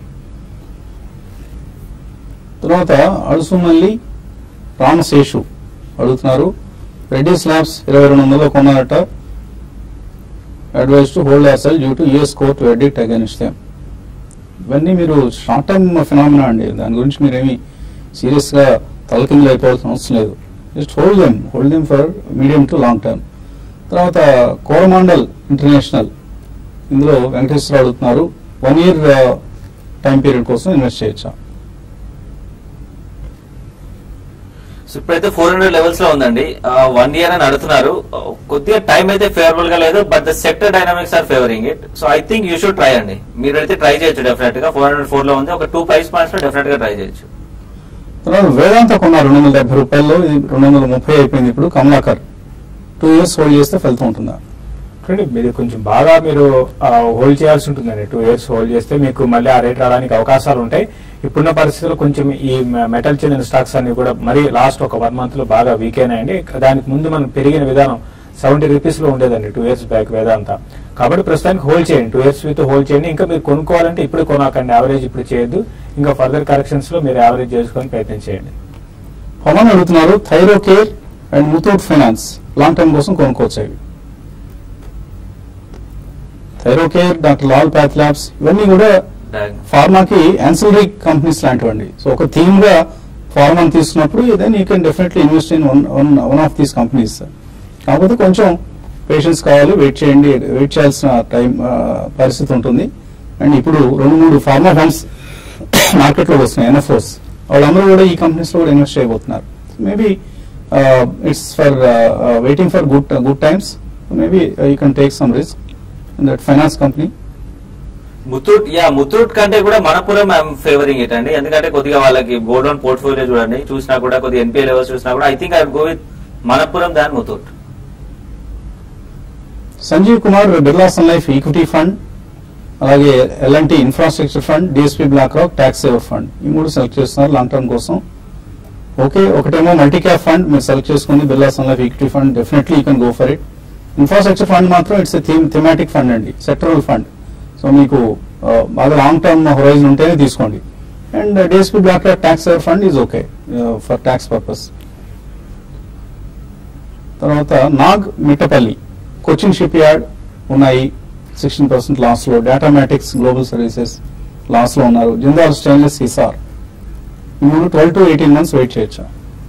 తర్వాత అడుసుమల్లి రామశేషు అడుగుతున్నారు రెడ్డి స్లాబ్స్ ఇరవై రెండు వందలు కొన్నారట advice to hold or sell due to US court verdict against them ఇవన్నీ మీరు షార్ట్ టర్మ్ ఫినామినా అండి దాని గురించి మీరేమి సీరియస్ గా తలకిందులు అయిపోవాల్సిన అవసరం లేదు just hold them hold them for medium to long term తర్వాత కోరమాండల్ ఇంటర్నేషనల్ ఇందులో వెంకటేశ్వర అడుగుతున్నారు వన్ ఇయర్ టైం పీరియడ్ కోసం ఇన్వెస్ట్ చేయొచ్చా సో ఇప్పుడైతే ఫోర్ హండ్రెడ్ లెవెల్స్ లో ఉందండి వన్ ఇయర్ అని అడుగుతున్నారు ఆ, కొద్దిగా టైం అయితే ఫేవరబుల్ గా లేదు but the sector dynamics are favouring it so I think you should try అండి మీరు అయితే ట్రై చేయొచ్చు డెఫినెట్ గా ఫోర్ హండ్రెడ్ ఫోర్ లో ఉంది ఒక టూ ప్రైస్ పాయింట్స్ లో డెఫినెట్ గా ట్రై చేయొచ్చు తర్వాత వేదాంత కొన్నారు రెండు వందల డెబ్బై రూపాయల్లో ఇది రెండు వందల ముప్పై అయిపోయింది ఇప్పుడు కమలాకర్ టూ ఇయర్స్ హోల్డ్ చేస్తే ఫలితం ఉంటుందా చూడండి మీరు కొంచెం బాగా మీరు హోల్డ్ చేయాల్సి ఉంటుందండి టూ ఇయర్స్ హోల్డ్ చేస్తే మీకు మళ్ళీ ఆ రేట్ రావడానికి అవకాశాలు ఉంటాయి ఇప్పుడున్న పరిస్థితుల్లో కొంచెం ఈ మెటల్ చెందిన స్టాక్స్ అన్ని కూడా మరీ లాస్ట్ ఒక వన్ మంత్ లో బాగా వీక్ అయినాయండి దానికి ముందు మనం పెరిగిన విధానం సెవెంటీ రూపీస్ లో ఉండేదండి టూ ఇయర్స్ బ్యాక్ వేదాంత కాబట్టి ప్రస్తుతానికి హోల్డ్ చేయండి టూ ఇయర్స్ విత్ హోల్డ్ చేయండి ఇంకా మీరు కొనుక్కోవాలంటే ఇప్పుడు కొనాకండి యావరేజ్ ఇప్పుడు చేయొద్దు ఇంకా ఫర్దర్ కరెక్షన్స్ లో మీరు యావరేజ్ చేసుకొని ప్రయత్నం చేయండి పవన్ అడుగుతున్నారు Thyrocare and Muthoot finance long term కోసం కొనుక్కోవచ్చు అవి Thyrocare doctor Lal PathLabs ఇవన్నీ కూడా ఫార్మాకి యాన్సిలరీ కంపెనీస్ లాంటివండి సో ఒక థీమ్ గా ఫార్మాని తీసుకున్నప్పుడు then you can definitely invest in one one one of these companies కాకపోతే కొంచెం పేషెన్స్ కావాలి వెయిట్ చేయండి వెయిట్ చేయాల్సిన టైం పరిస్థితి ఉంటుంది అండ్ ఇప్పుడు రెండు మూడు ఫార్మా ఫండ్స్ మార్కెట్లోకి వస్తున్నాయి ఎన్ఎఫ్ఓస్ వాళ్ళందరూ కూడా ఈ కంపెనీస్ లో కూడా ఇన్వెస్ట్ చేయబోతున్నారు maybe it's for waiting for good good times maybe you can take some risk in that finance company Muthoot yeah Muthoot కంటే కూడా మనపురం ఐఎమ్ ఫేవరింగ్ ఇట్ అండి ఎందుకంటే కొద్దిగా వాళ్ళకి గోల్డ్ లోన్ పోర్ట్ఫోలియో చూడండి చూసినా కూడా కొద్దిగా ఎన్పిఏ లెవెల్స్ చూసినా కూడా I think I go with Manappuram than Muthoot Sanjeev Kumar Birla Sun Life equity fund అలాగే L&T infrastructure fund DSP BlackRock tax saver fund ఈ మూడు సెలెక్ట్ చేస్తున్నారు లాంగ్ టర్మ్ కోసం ఓకే ఒకటేమో మల్టీ క్యాప్ ఫండ్ మీరు సెలెక్ట్ చేసుకుంది Birla Sun Life equity fund definitely you can go for it infrastructure fund మాత్రం it's theme thematic fund అండి sectoral fund so మీకు ఆ, బాగా లాంగ్ టర్మ్ హొరైజన్ ఉంటేనే తీసుకోండి and DSP BlackRock tax saver fund is okay for tax purpose తర్వాత Nag Mittapalli Cochin shipyard ఉన్నాయి sixteen percent loss లో డేటామాటిక్స్ గ్లోబల్ సర్వీసెస్ లాస్ లో ఉన్నారు జిందాల్ స్టెయిన్లెస్ సిసార్ ఈ మూడు twelve to eighteen months wait చేయొచ్చా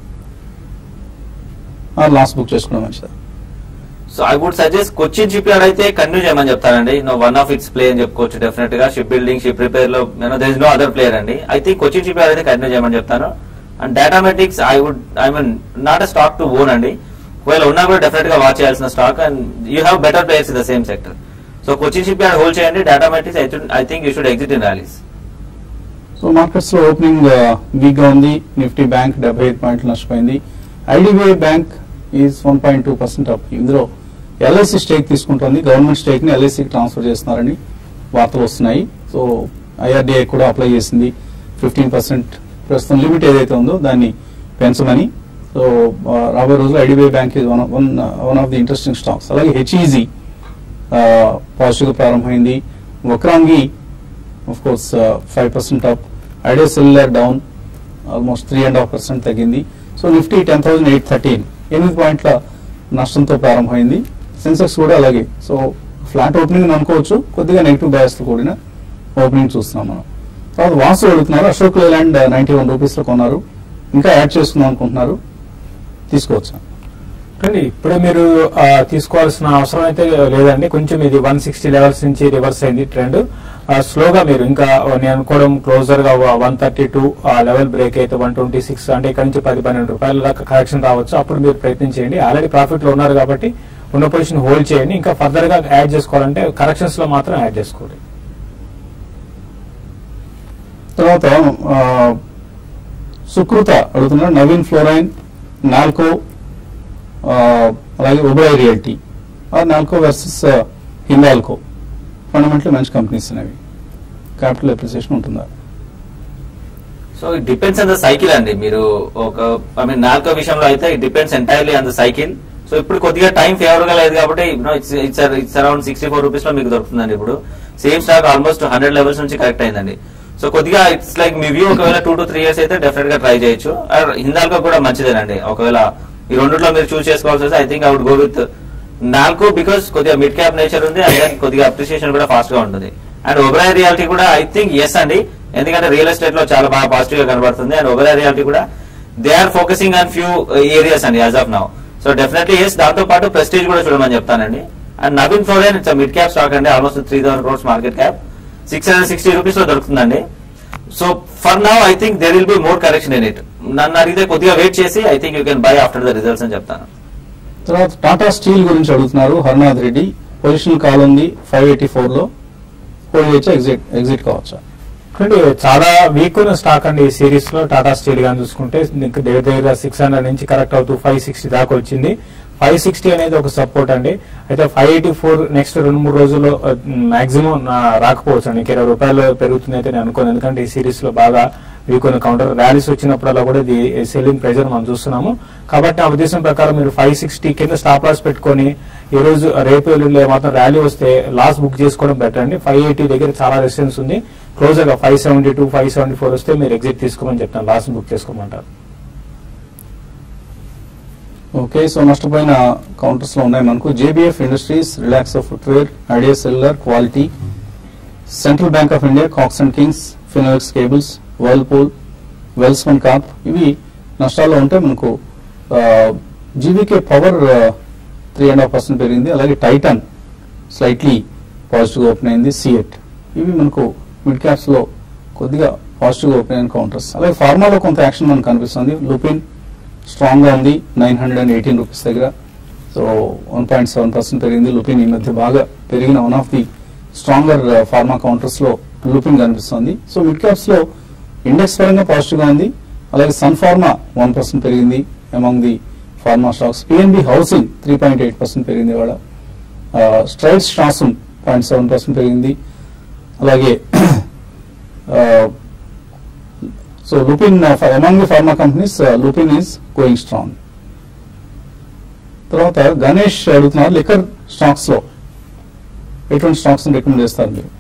లాస్ బుక్ చేసుకోవడం మంచిదా so I would suggest Cochin shipyard అయితే కంటిన్యూ చేయమని చెప్తానండి no one of it's play అని చెప్పుకోవచ్చు డెఫినెట్ గా షిప్ బిల్డింగ్ షిప్ రిపేర్ లో there is no other player అండి I think Cochin shipyard అయితే కంటిన్యూ చేయమని చెప్తాను and Datamatics I would I mean not a stock to own అండి ఒకవేళ ఉన్నా కూడా డెఫినెట్ గా వాచ్ చేయాల్సిన stock and you have better players in the same sector so Cochin shipyard hold చేయండి Datamatics I think you should exit in rallies so markets లో opening weak గా ఉంది నిఫ్టీ బ్యాంక్ డెబ్బై ఐదు పాయింట్లు నష్టపోయింది IDBI bank is one point two percent up ఇందులో LIC stake తీసుకుంటుంది గవర్నమెంట్ స్టేక్ ని ఎల్ఐసికి ట్రాన్స్ఫర్ చేస్తున్నారని వార్తలు వస్తున్నాయి సో ఐఆర్డిఐ కూడా అప్లై చేసింది ఫిఫ్టీన్ పర్సెంట్ ప్రస్తుతం లిమిట్ ఏదైతే ఉందో దాన్ని పెంచమని సో ఆ, రాబోయే రోజుల్లో ఐడిబిఐ బ్యాంక్ ఇది one one one of the interesting stocks అలాగే హెచ్ఈజీ పాజిటివ్గా ప్రారంభమైంది Vakrangee of course five percent up Idea Cellular down almost three and half percent తగ్గింది so Nifty ten thousand eight thirteen ఎనిమిది పాయింట్ల నష్టంతో ప్రారంభమైంది సెన్సెక్స్ కూడా అలాగే సో ఫ్లాట్ ఓపెనింగ్ అనుకోవచ్చు కొద్దిగా నెగిటివ్ తో కూడిన ఓపెనింగ్ చూస్తున్నాం మనం తర్వాత వాసు అడుగుతున్నారు అశోక్ లేలాండ్ నైన్టీ వన్ రూపీస్లో కొన్నారు ఇంకా యాడ్ చేసుకుందాం అనుకుంటున్నారు తీసుకోవచ్చా కానీ ఇప్పుడే మీరు ఆ, తీసుకోవాల్సిన అవసరం అయితే లేదండి కొంచెం ఇది వన్ సిక్స్టీ లెవెల్స్ నుంచి రివర్స్ అయింది ట్రెండ్ స్లోగా మీరు ఇంకా నేను అనుకోవడం క్లోజర్ గా వన్ థర్టీ టూ ఆ లెవెల్ బ్రేక్ అయితే వన్ ట్వంటీ సిక్స్ అంటే ఇక్కడ నుంచి పది పన్నెండు రూపాయల దాకా కరెక్షన్ రావచ్చు అప్పుడు మీరు ప్రయత్నం చేయండి ఆల్రెడీ ప్రాఫిట్ లో ఉన్నారు కాబట్టి ఉన్న పొజిషన్ హోల్డ్ చేయండి ఇంకా ఫర్దర్ గా యాడ్ చేసుకోవాలంటే కరెక్షన్స్ లో మాత్రం యాడ్ చేసుకోండి తర్వాత ఆ, సుకృత అడుగుతున్నారు నవీన్ ఫ్లోరైన్ నాల్కో ఆ, అలాగే ఉబయ్ రియల్టీ ఆ నాల్కో వర్సెస్ హిందాల్కో ఫండమెంటల్ మంచి కంపెనీస్ అనేవి క్యాపిటల్ అప్రిసియేషన్ ఉంటుందా so it depends on the cycle అండి మీరు ఒక ఐ మీన్ నాలుగో విషయంలో అయితే it depends entirely on the cycle so ఇప్పుడు కొద్దిగా టైం ఫేవర్ గా లేదు కాబట్టి it's it's around sixty four rupees లో మీకు దొరుకుతుందండి ఇప్పుడు same stock almost hundred levels నుంచి కరెక్ట్ అయిందండి సో కొద్దిగా ఇట్స్ లైక్ మీ వ్యూ ఒకవేళ టూ టు త్రీ ఇయర్స్ అయితే డెఫినెట్ గా ట్రై చేయొచ్చు అండ్ హిందాల్కో కూడా మంచిదేనండి ఒకవేళ ఈ రెండిట్లో మీరు చూస్ చేసుకోవాల్సి వస్తే I think I would go with NALCO because కొద్దిగా మిడ్ క్యాప్ నేచర్ ఉంది అండ్ దెన్ కొద్దిగా అప్రిసియేషన్ కూడా ఫాస్ట్ గా ఉంటుంది అండ్ ఒబరాయ్ రియాలిటీ కూడా ఐ థింక్ ఎస్ అండి ఎందుకంటే రియల్ ఎస్టేట్ లో చాలా బాగా పాజిటివ్ గా కనబడుతుంది అండ్ ఒబరాయ్ రియాలిటీ కూడా they are focusing on few areas అండి as of now so definitely yes దాంతో పాటు ప్రెస్టీజ్ కూడా చూడమని చెప్తానండి and Navin fluorine it's mid cap stock అండి almost three thousand crores market cap six hundred sixty rupees లో దొరుకుతుందండి so for now I think there will be more correction in it నన్ను అడిగితే కొద్దిగా వెయిట్ చేసి I think you can buy after the results అని చెప్తాను తర్వాత టాటా స్టీల్ గురించి అడుగుతున్నారు హర్నాథ్ రెడ్డి పొజిషన్ కాల్ ఉంది ఫైవ్ ఎయిటీ ఫోర్ లో హోల్డ్ చేయొచ్చా ఎగ్జిట్ ఎగ్జిట్ కావచ్చా చూడండి చాలా వీక్ ఉన్న స్టాక్ అండి ఈ సిరీస్ లో టాటా స్టీల్ గాని చూసుకుంటే ఇంకా దగ్గర దగ్గర సిక్స్ హండ్రెడ్ నుంచి కరెక్ట్ అవుతూ ఫైవ్ సిక్స్టీ దాకా వచ్చింది ఫైవ్ సిక్స్టీ అనేది ఒక సపోర్ట్ అండి అయితే ఫైవ్ ఎయిటీ ఫోర్ నెక్స్ట్ రెండు మూడు రోజుల్లో మాక్సిమం రాకపోవచ్చు అండి ఇరవై రూపాయలు పెరుగుతుంది అయితే నేను అనుకోను ఎందుకంటే ఈ సిరీస్ లో బాగా వీక్ ఉన్న కౌంటర్ ర్యాలీస్ వచ్చినప్పుడల్లా కూడా ఇది సెల్లింగ్ ప్రెజర్ మనం చూస్తున్నాము కాబట్టి ఆ ఉద్దేశం ప్రకారం మీరు ఫైవ్ సిక్స్టీ కింద స్టాప్ లాస్ పెట్టుకొని ఈ రోజు రేపు ఎల్లుండి మాత్రం ర్యాలీ వస్తే లాస్ బుక్ చేసుకోవడం బెటర్ అండి ఫైవ్ ఎయిటీ దగ్గర చాలా రెసిస్టెన్స్ ఉంది క్లోజర్ గా five seventy two five seventy four వస్తే మీరు ఎగ్జిట్ తీసుకోమని చెప్తాను లాస్ బుక్ చేసుకోమంటారు ఓకే సో నష్టపోయిన కౌంటర్స్ లో ఉన్నాయి మనకు JBF industries Relaxo footwear Idea Cellular Kwality Central Bank of India Cox and Kings Finolex cables Whirlpool వెల్స్మన్ cap ఇవి నష్టాల్లో ఉంటే మనకు GVK power three and half percent పెరిగింది అలాగే టైటన్ స్లైట్లీ పాజిటివ్ ఓపెన్ అయింది సిఎట్ ఇవి మనకు మిడ్ క్యాప్స్ లో కొద్దిగా పాజిటివ్ ఓపెన్ అయిన కౌంటర్స్ అలాగే ఫార్మాలో కొంత యాక్షన్ మనకు కనిపిస్తుంది లూపిన్ స్ట్రాంగ్ గా ఉంది nine hundred and eighteen rupees దగ్గర so one point seven percent పెరిగింది లూపిన్ ఈ మధ్య బాగా పెరిగిన one of the stronger pharma counters లో లూపిన్ కనిపిస్తుంది సో మిడ్ క్యాప్స్ లో ఇండెక్స్ పరంగా పాజిటివ్ గా ఉంది అలాగే సన్ ఫార్మా వన్ పర్సెంట్ పెరిగింది among the pharma stocks PNB housing three point eight percent పెరిగింది ఇవాళ Strides Shasun point seven percent పెరిగింది అలాగే so Lupin among the pharma companies Lupin is going strong తర్వాత గణేష్ అడుగుతున్నారు లిక్కర్ స్టాక్స్ లో ఎటువంటి స్టాక్స్ రికమెండ్ చేస్తారు మీరు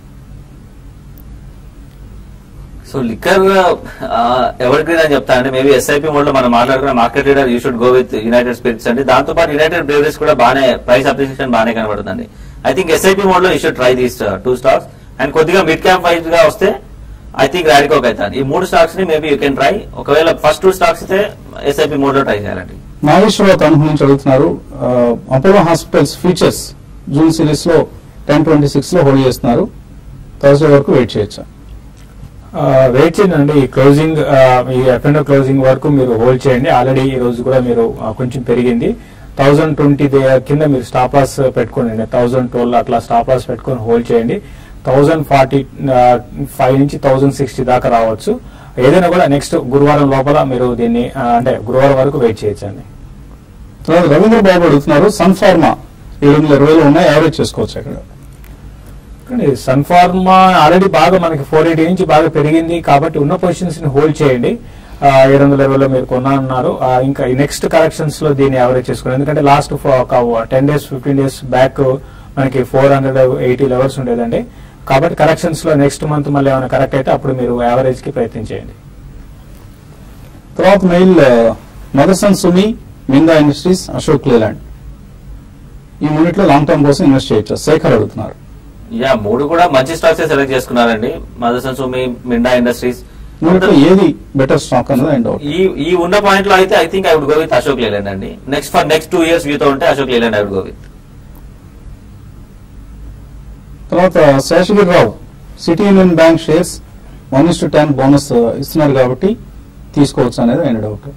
సో లిక్కర్ ఎవరి గ్రీన్ అని చెప్తా అండి మేబీ ఎస్ఐపి మోడ్ లో మనం మాట్లాడుకున్న market leader you should go with United Spirits అండి దాంతో పాటు యునైటెడ్ బ్రేవరీస్ కూడా బాగానే ప్రైస్ అప్రిసియేషన్ బాగానే కనబడుతుంది ఐ థింక్ ఎస్ఐపి మోడ్ లో you should try these two stocks and కొద్దిగా మిడ్ క్యాప్ వైజ్ గా వస్తే ఐ థింక్ రాడికోక్ అవుతాను ఈ మూడు స్టాక్స్ ని మేబీ యూ కెన్ ట్రై ఒకవేళ ఫస్ట్ టూ స్టాక్స్ అయితే ఎస్ఐపి మోడ్ లో ట్రై చేయాలండి నాగేశ్వరరావు తణుకు నుంచి అడుగుతున్నారు Apollo Hospitals futures June series లో టెన్ ట్వంటీ సిక్స్ లో హోల్డ్ చేస్తున్నారు థర్స్డే వరకు వెయిట్ చేయొచ్చా వెయిట్ చేయండి ఈ క్లోజింగ్ ఈ ఎఫ్ఎండో క్లోజింగ్ వరకు మీరు హోల్డ్ చేయండి ఆల్రెడీ ఈ రోజు కూడా మీరు ఆ, కొంచెం పెరిగింది థౌజండ్ ట్వంటీ కింద మీరు స్టాప్ లాస్ పెట్టుకోండి థౌజండ్ ట్వెల్వ్ అట్లా స్టాప్ లాస్ పెట్టుకొని హోల్డ్ చేయండి థౌజండ్ ఫార్టీ ఫైవ్ నుంచి థౌజండ్ సిక్స్టీ దాకా రావచ్చు ఏదైనా కూడా నెక్స్ట్ గురువారం లోపల మీరు దీన్ని ఆ, అంటే గురువారం వరకు వెయిట్ చేయొచ్చండి తర్వాత రవీంద్ర బాబు అడుగుతున్నారు సన్ ఫార్మా ఏడు వందల ఇరవైలో ఉన్నాయి యావరేజ్ చేసుకోవచ్చు అక్కడ సన్ ఫార్మా ఆల్రెడీ బాగా మనకి ఫోర్ ఎయిటీ నుంచి బాగా పెరిగింది కాబట్టి ఉన్న పొజిషన్స్ ని హోల్డ్ చేయండి ఏడు వందల లెవెల్లో మీరు కొన్నా అన్నారు ఆ, ఇంకా నెక్స్ట్ కరెక్షన్స్ లో దీన్ని యావరేజ్ చేసుకోండి ఎందుకంటే లాస్ట్ ఒక ten days fifteen days back మనకి ఫోర్ హండ్రెడ్ ఎయిటీ లెవెల్స్ ఉండేదండి కాబట్టి కరెక్షన్స్ లో నెక్స్ట్ మంత్ మళ్ళీ ఏమైనా కరెక్ట్ అయితే అప్పుడు మీరు యావరేజ్ కి ప్రయత్నం చేయండి తర్వాత మెయిల్ మదర్సన్ సుమి మిందా ఇండస్ట్రీస్ అశోక్ లేలాండ్ ఈ మూడిట్లో లాంగ్ టర్మ్ కోసం ఇన్వెస్ట్ చేయొచ్చు శేఖర్ అడుగుతున్నారు యా మూడు కూడా మంచి స్టాక్స్ సెలెక్ట్ చేసుకున్నారండి మదర్సన్ సుమి మిండా ఇండస్ట్రీస్ మూడిట్లో ఏది బెటర్ స్టాక్ అన్నది అండ్ డౌట్ ఈ ఈ ఉన్న పాయింట్ లో అయితే I think I would go with Ashok Leyland అండి next for next two years వ్యూతో ఉంటే Ashok Leyland I would go with తర్వాత Seshagirirao City Union Bank shares one is to ten bonus ఇస్తున్నారు కాబట్టి తీసుకోవచ్చు అనేది ఆయన doubt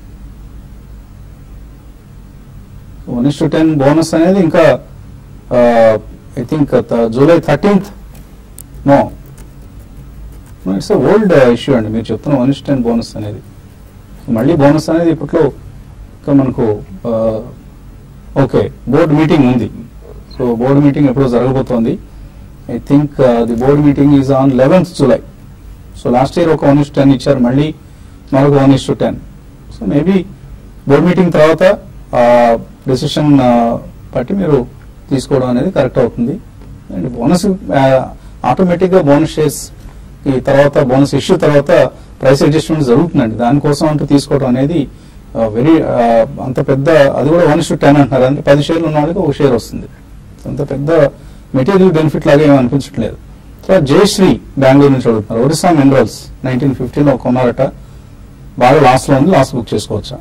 one is to ten bonus అనేది ఇంకా I think July thirteenth no it's old issue అండి మీరు చెప్తున్న వన్ ఇస్ టెన్ బోనస్ అనేది మళ్ళీ బోనస్ అనేది ఇప్పట్లో ఇంకా మనకు ఓకే బోర్డు మీటింగ్ ఉంది సో బోర్డు మీటింగ్ ఎప్పుడో జరగబోతోంది I think the board meeting is on eleventh July so last year ఒక వన్ ఇస్ టెన్ ఇచ్చారు మళ్ళీ మరొక one is to ten so maybe board meeting తర్వాత డెసిషన్ బట్టి మీరు తీసుకోవడం అనేది కరెక్ట్ అవుతుంది అండ్ బోనస్ ఆటోమేటిక్గా బోనస్ షేర్స్ ఈ తర్వాత బోనస్ ఇష్యూ తర్వాత ప్రైస్ అడ్జస్ట్మెంట్ జరుగుతుందండి దానికోసం అంటూ తీసుకోవడం అనేది వెరీ అంత పెద్ద అది కూడా వన్ టు టెన్ అంటున్నారు అంటే పది షేర్లు ఉన్న వాళ్ళకి ఒక షేర్ వస్తుంది అంత పెద్ద మెటీరియల్ బెనిఫిట్ లాగా ఏమీ అనిపించట్లేదు తర్వాత జయశ్రీ బెంగళూరు నుంచి అడుగుతున్నారు ఒడిశా మినరల్స్ నైన్టీన్ ఫిఫ్టీలో కొన్నారట బాగా లాస్ లో ఉంది లాస్ బుక్ చేసుకోవచ్చా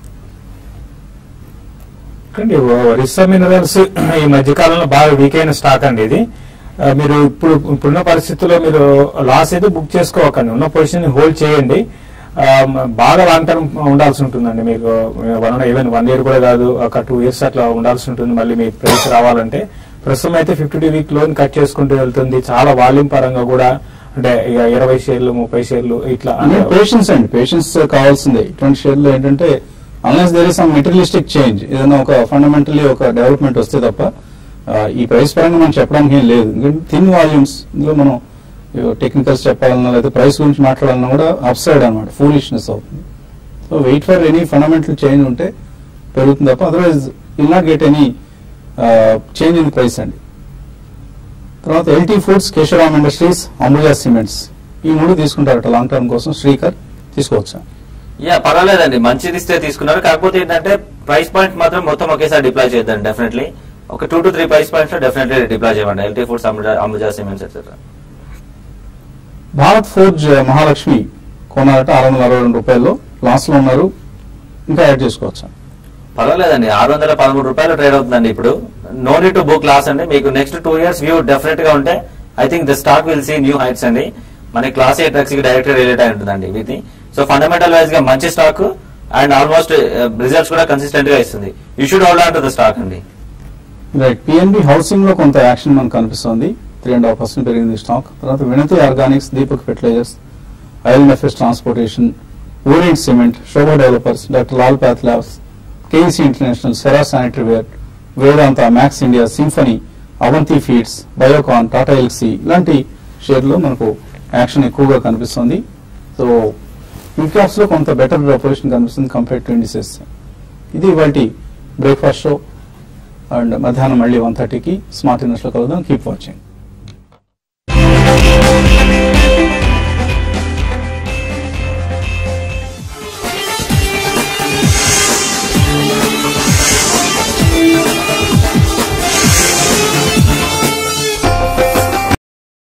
అండి ఒరిస్సా మినరల్స్ ఈ మధ్య కాలంలో బాగా వీక్ అయిన స్టాక్ అండి ఇది ఆ, మీరు ఇప్పుడు ఇప్పుడున్న పరిస్థితుల్లో మీరు లాస్ అయితే బుక్ చేసుకోకండి ఉన్న పొజిషన్ హోల్డ్ చేయండి ఆ, మ- బాగా లాంగ్ టర్మ్ ఉండాల్సి ఉంటుందండి మీకు వన్ ఈవెన్ వన్ ఇయర్ కూడా కాదు ఒక టూ ఇయర్స్ అట్లా ఉండాల్సి ఉంటుంది మళ్ళీ మీ ప్రైస్ రావాలంటే ప్రస్తుతం అయితే fifty two week low cut చేసుకుంటూ వెళ్తుంది చాలా వాల్యూమ్ పరంగా కూడా అంటే ఇక ఇరవై షేర్లు ముప్పై షేర్లు ఇట్లా అంటే పేషెన్స్ అండి పేషెన్స్ కావాల్సిందే ఇటువంటి షేర్లు ఏంటంటే unless there is some materialistic change ఏదైనా ఒక ఫండమెంటల్లీ ఒక డెవలప్మెంట్ వస్తే తప్ప ఆ, ఈ ప్రైస్ పరంగా మనం చెప్పడానికి ఏం లేదు ఎందుకంటే థిన్ వాల్యూమ్స్ ఇందులో మనం టెక్నికల్స్ చెప్పాలన్నా లేదా ప్రైస్ గురించి మాట్లాడాలన్నా కూడా అప్సైడ్ అనమాట ఫూలిష్నెస్ అవుతుంది so wait for any fundamental change ఉంటే పెరుగుతుంది తప్ప otherwise will not get any change in price అండి తర్వాత LT foods Kesoram industries Ambuja cements ఈ మూడు తీసుకుంటారట లాంగ్ టర్మ్ కోసం శ్రీకర్ తీసుకోవచ్చా యా పర్వాలేదండి మంచిది ఇస్తే తీసుకున్నారు కాకపోతే ఏంటంటే ప్రైస్ పాయింట్ మాత్రం మొత్తం ఒకేసారి డిప్లాయ్ చేద్దాం డెఫినెట్లీ ఒక two to three price points లో డెఫినెట్లీ డిప్లాయ్ చేయండి LT foods Ambuja cements etcetera Bharat forge Mahalakshmi కొన్నారట ఆరు వందల అరవై రెండు రూపాయల్లో లాస్ లో ఉన్నారు ఇంకా యాడ్ చేసుకోవచ్చా పర్వాలేదండి ఆరు వందల పదమూడు రూపాయలు ట్రేడ్ అవుతుందండి ఇప్పుడు no need to book loss అండి మీకు next two years view definite గా ఉంటే I think the stock will see new heights అండి మన క్లాస్ ఏ ట్రక్స్ కి డైరెక్ట్ రిలేట్ అయి ఉంటుందండి ఇది సో ఫండమెంటల్ వైజ్ గా మంచి స్టాక్ అండ్ ఆల్మోస్ట్ రిజల్ట్స్ కూడా కన్సిస్టెంట్ గా ఇస్తుంది you should hold on to the stock అండి రైట్ పిఎన్బి హౌసింగ్ లో కొంత యాక్షన్ మనకు కనిపిస్తుంది త్రీ అండ్ హాఫ్ పర్సెంట్ పెరిగింది స్టాక్ తర్వాత Vinati organics Deepak fertilisers IL&FS transportation Orient cement Sobha developers doctor Lal path labs KEC international Cera sanitary ware Vedanta Max India Symphony Avanti feeds Biocon Tata Elxsi ఇలాంటి షేర్లో మనకు యాక్షన్ ఎక్కువగా కనిపిస్తుంది సో మిడ్ క్యాప్స్ లో కొంత బెటర్ పొజిషన్ కనిపిస్తుంది కంపేర్ టు ఇండిసెస్ ఇది ఇవాళ బ్రేక్ఫాస్ట్ షో అండ్ మధ్యాహ్నం మళ్ళీ వన్ థర్టీకి స్మార్ట్ ఇన్వెస్ట్ లో కలుద్దాం కీప్ వాచింగ్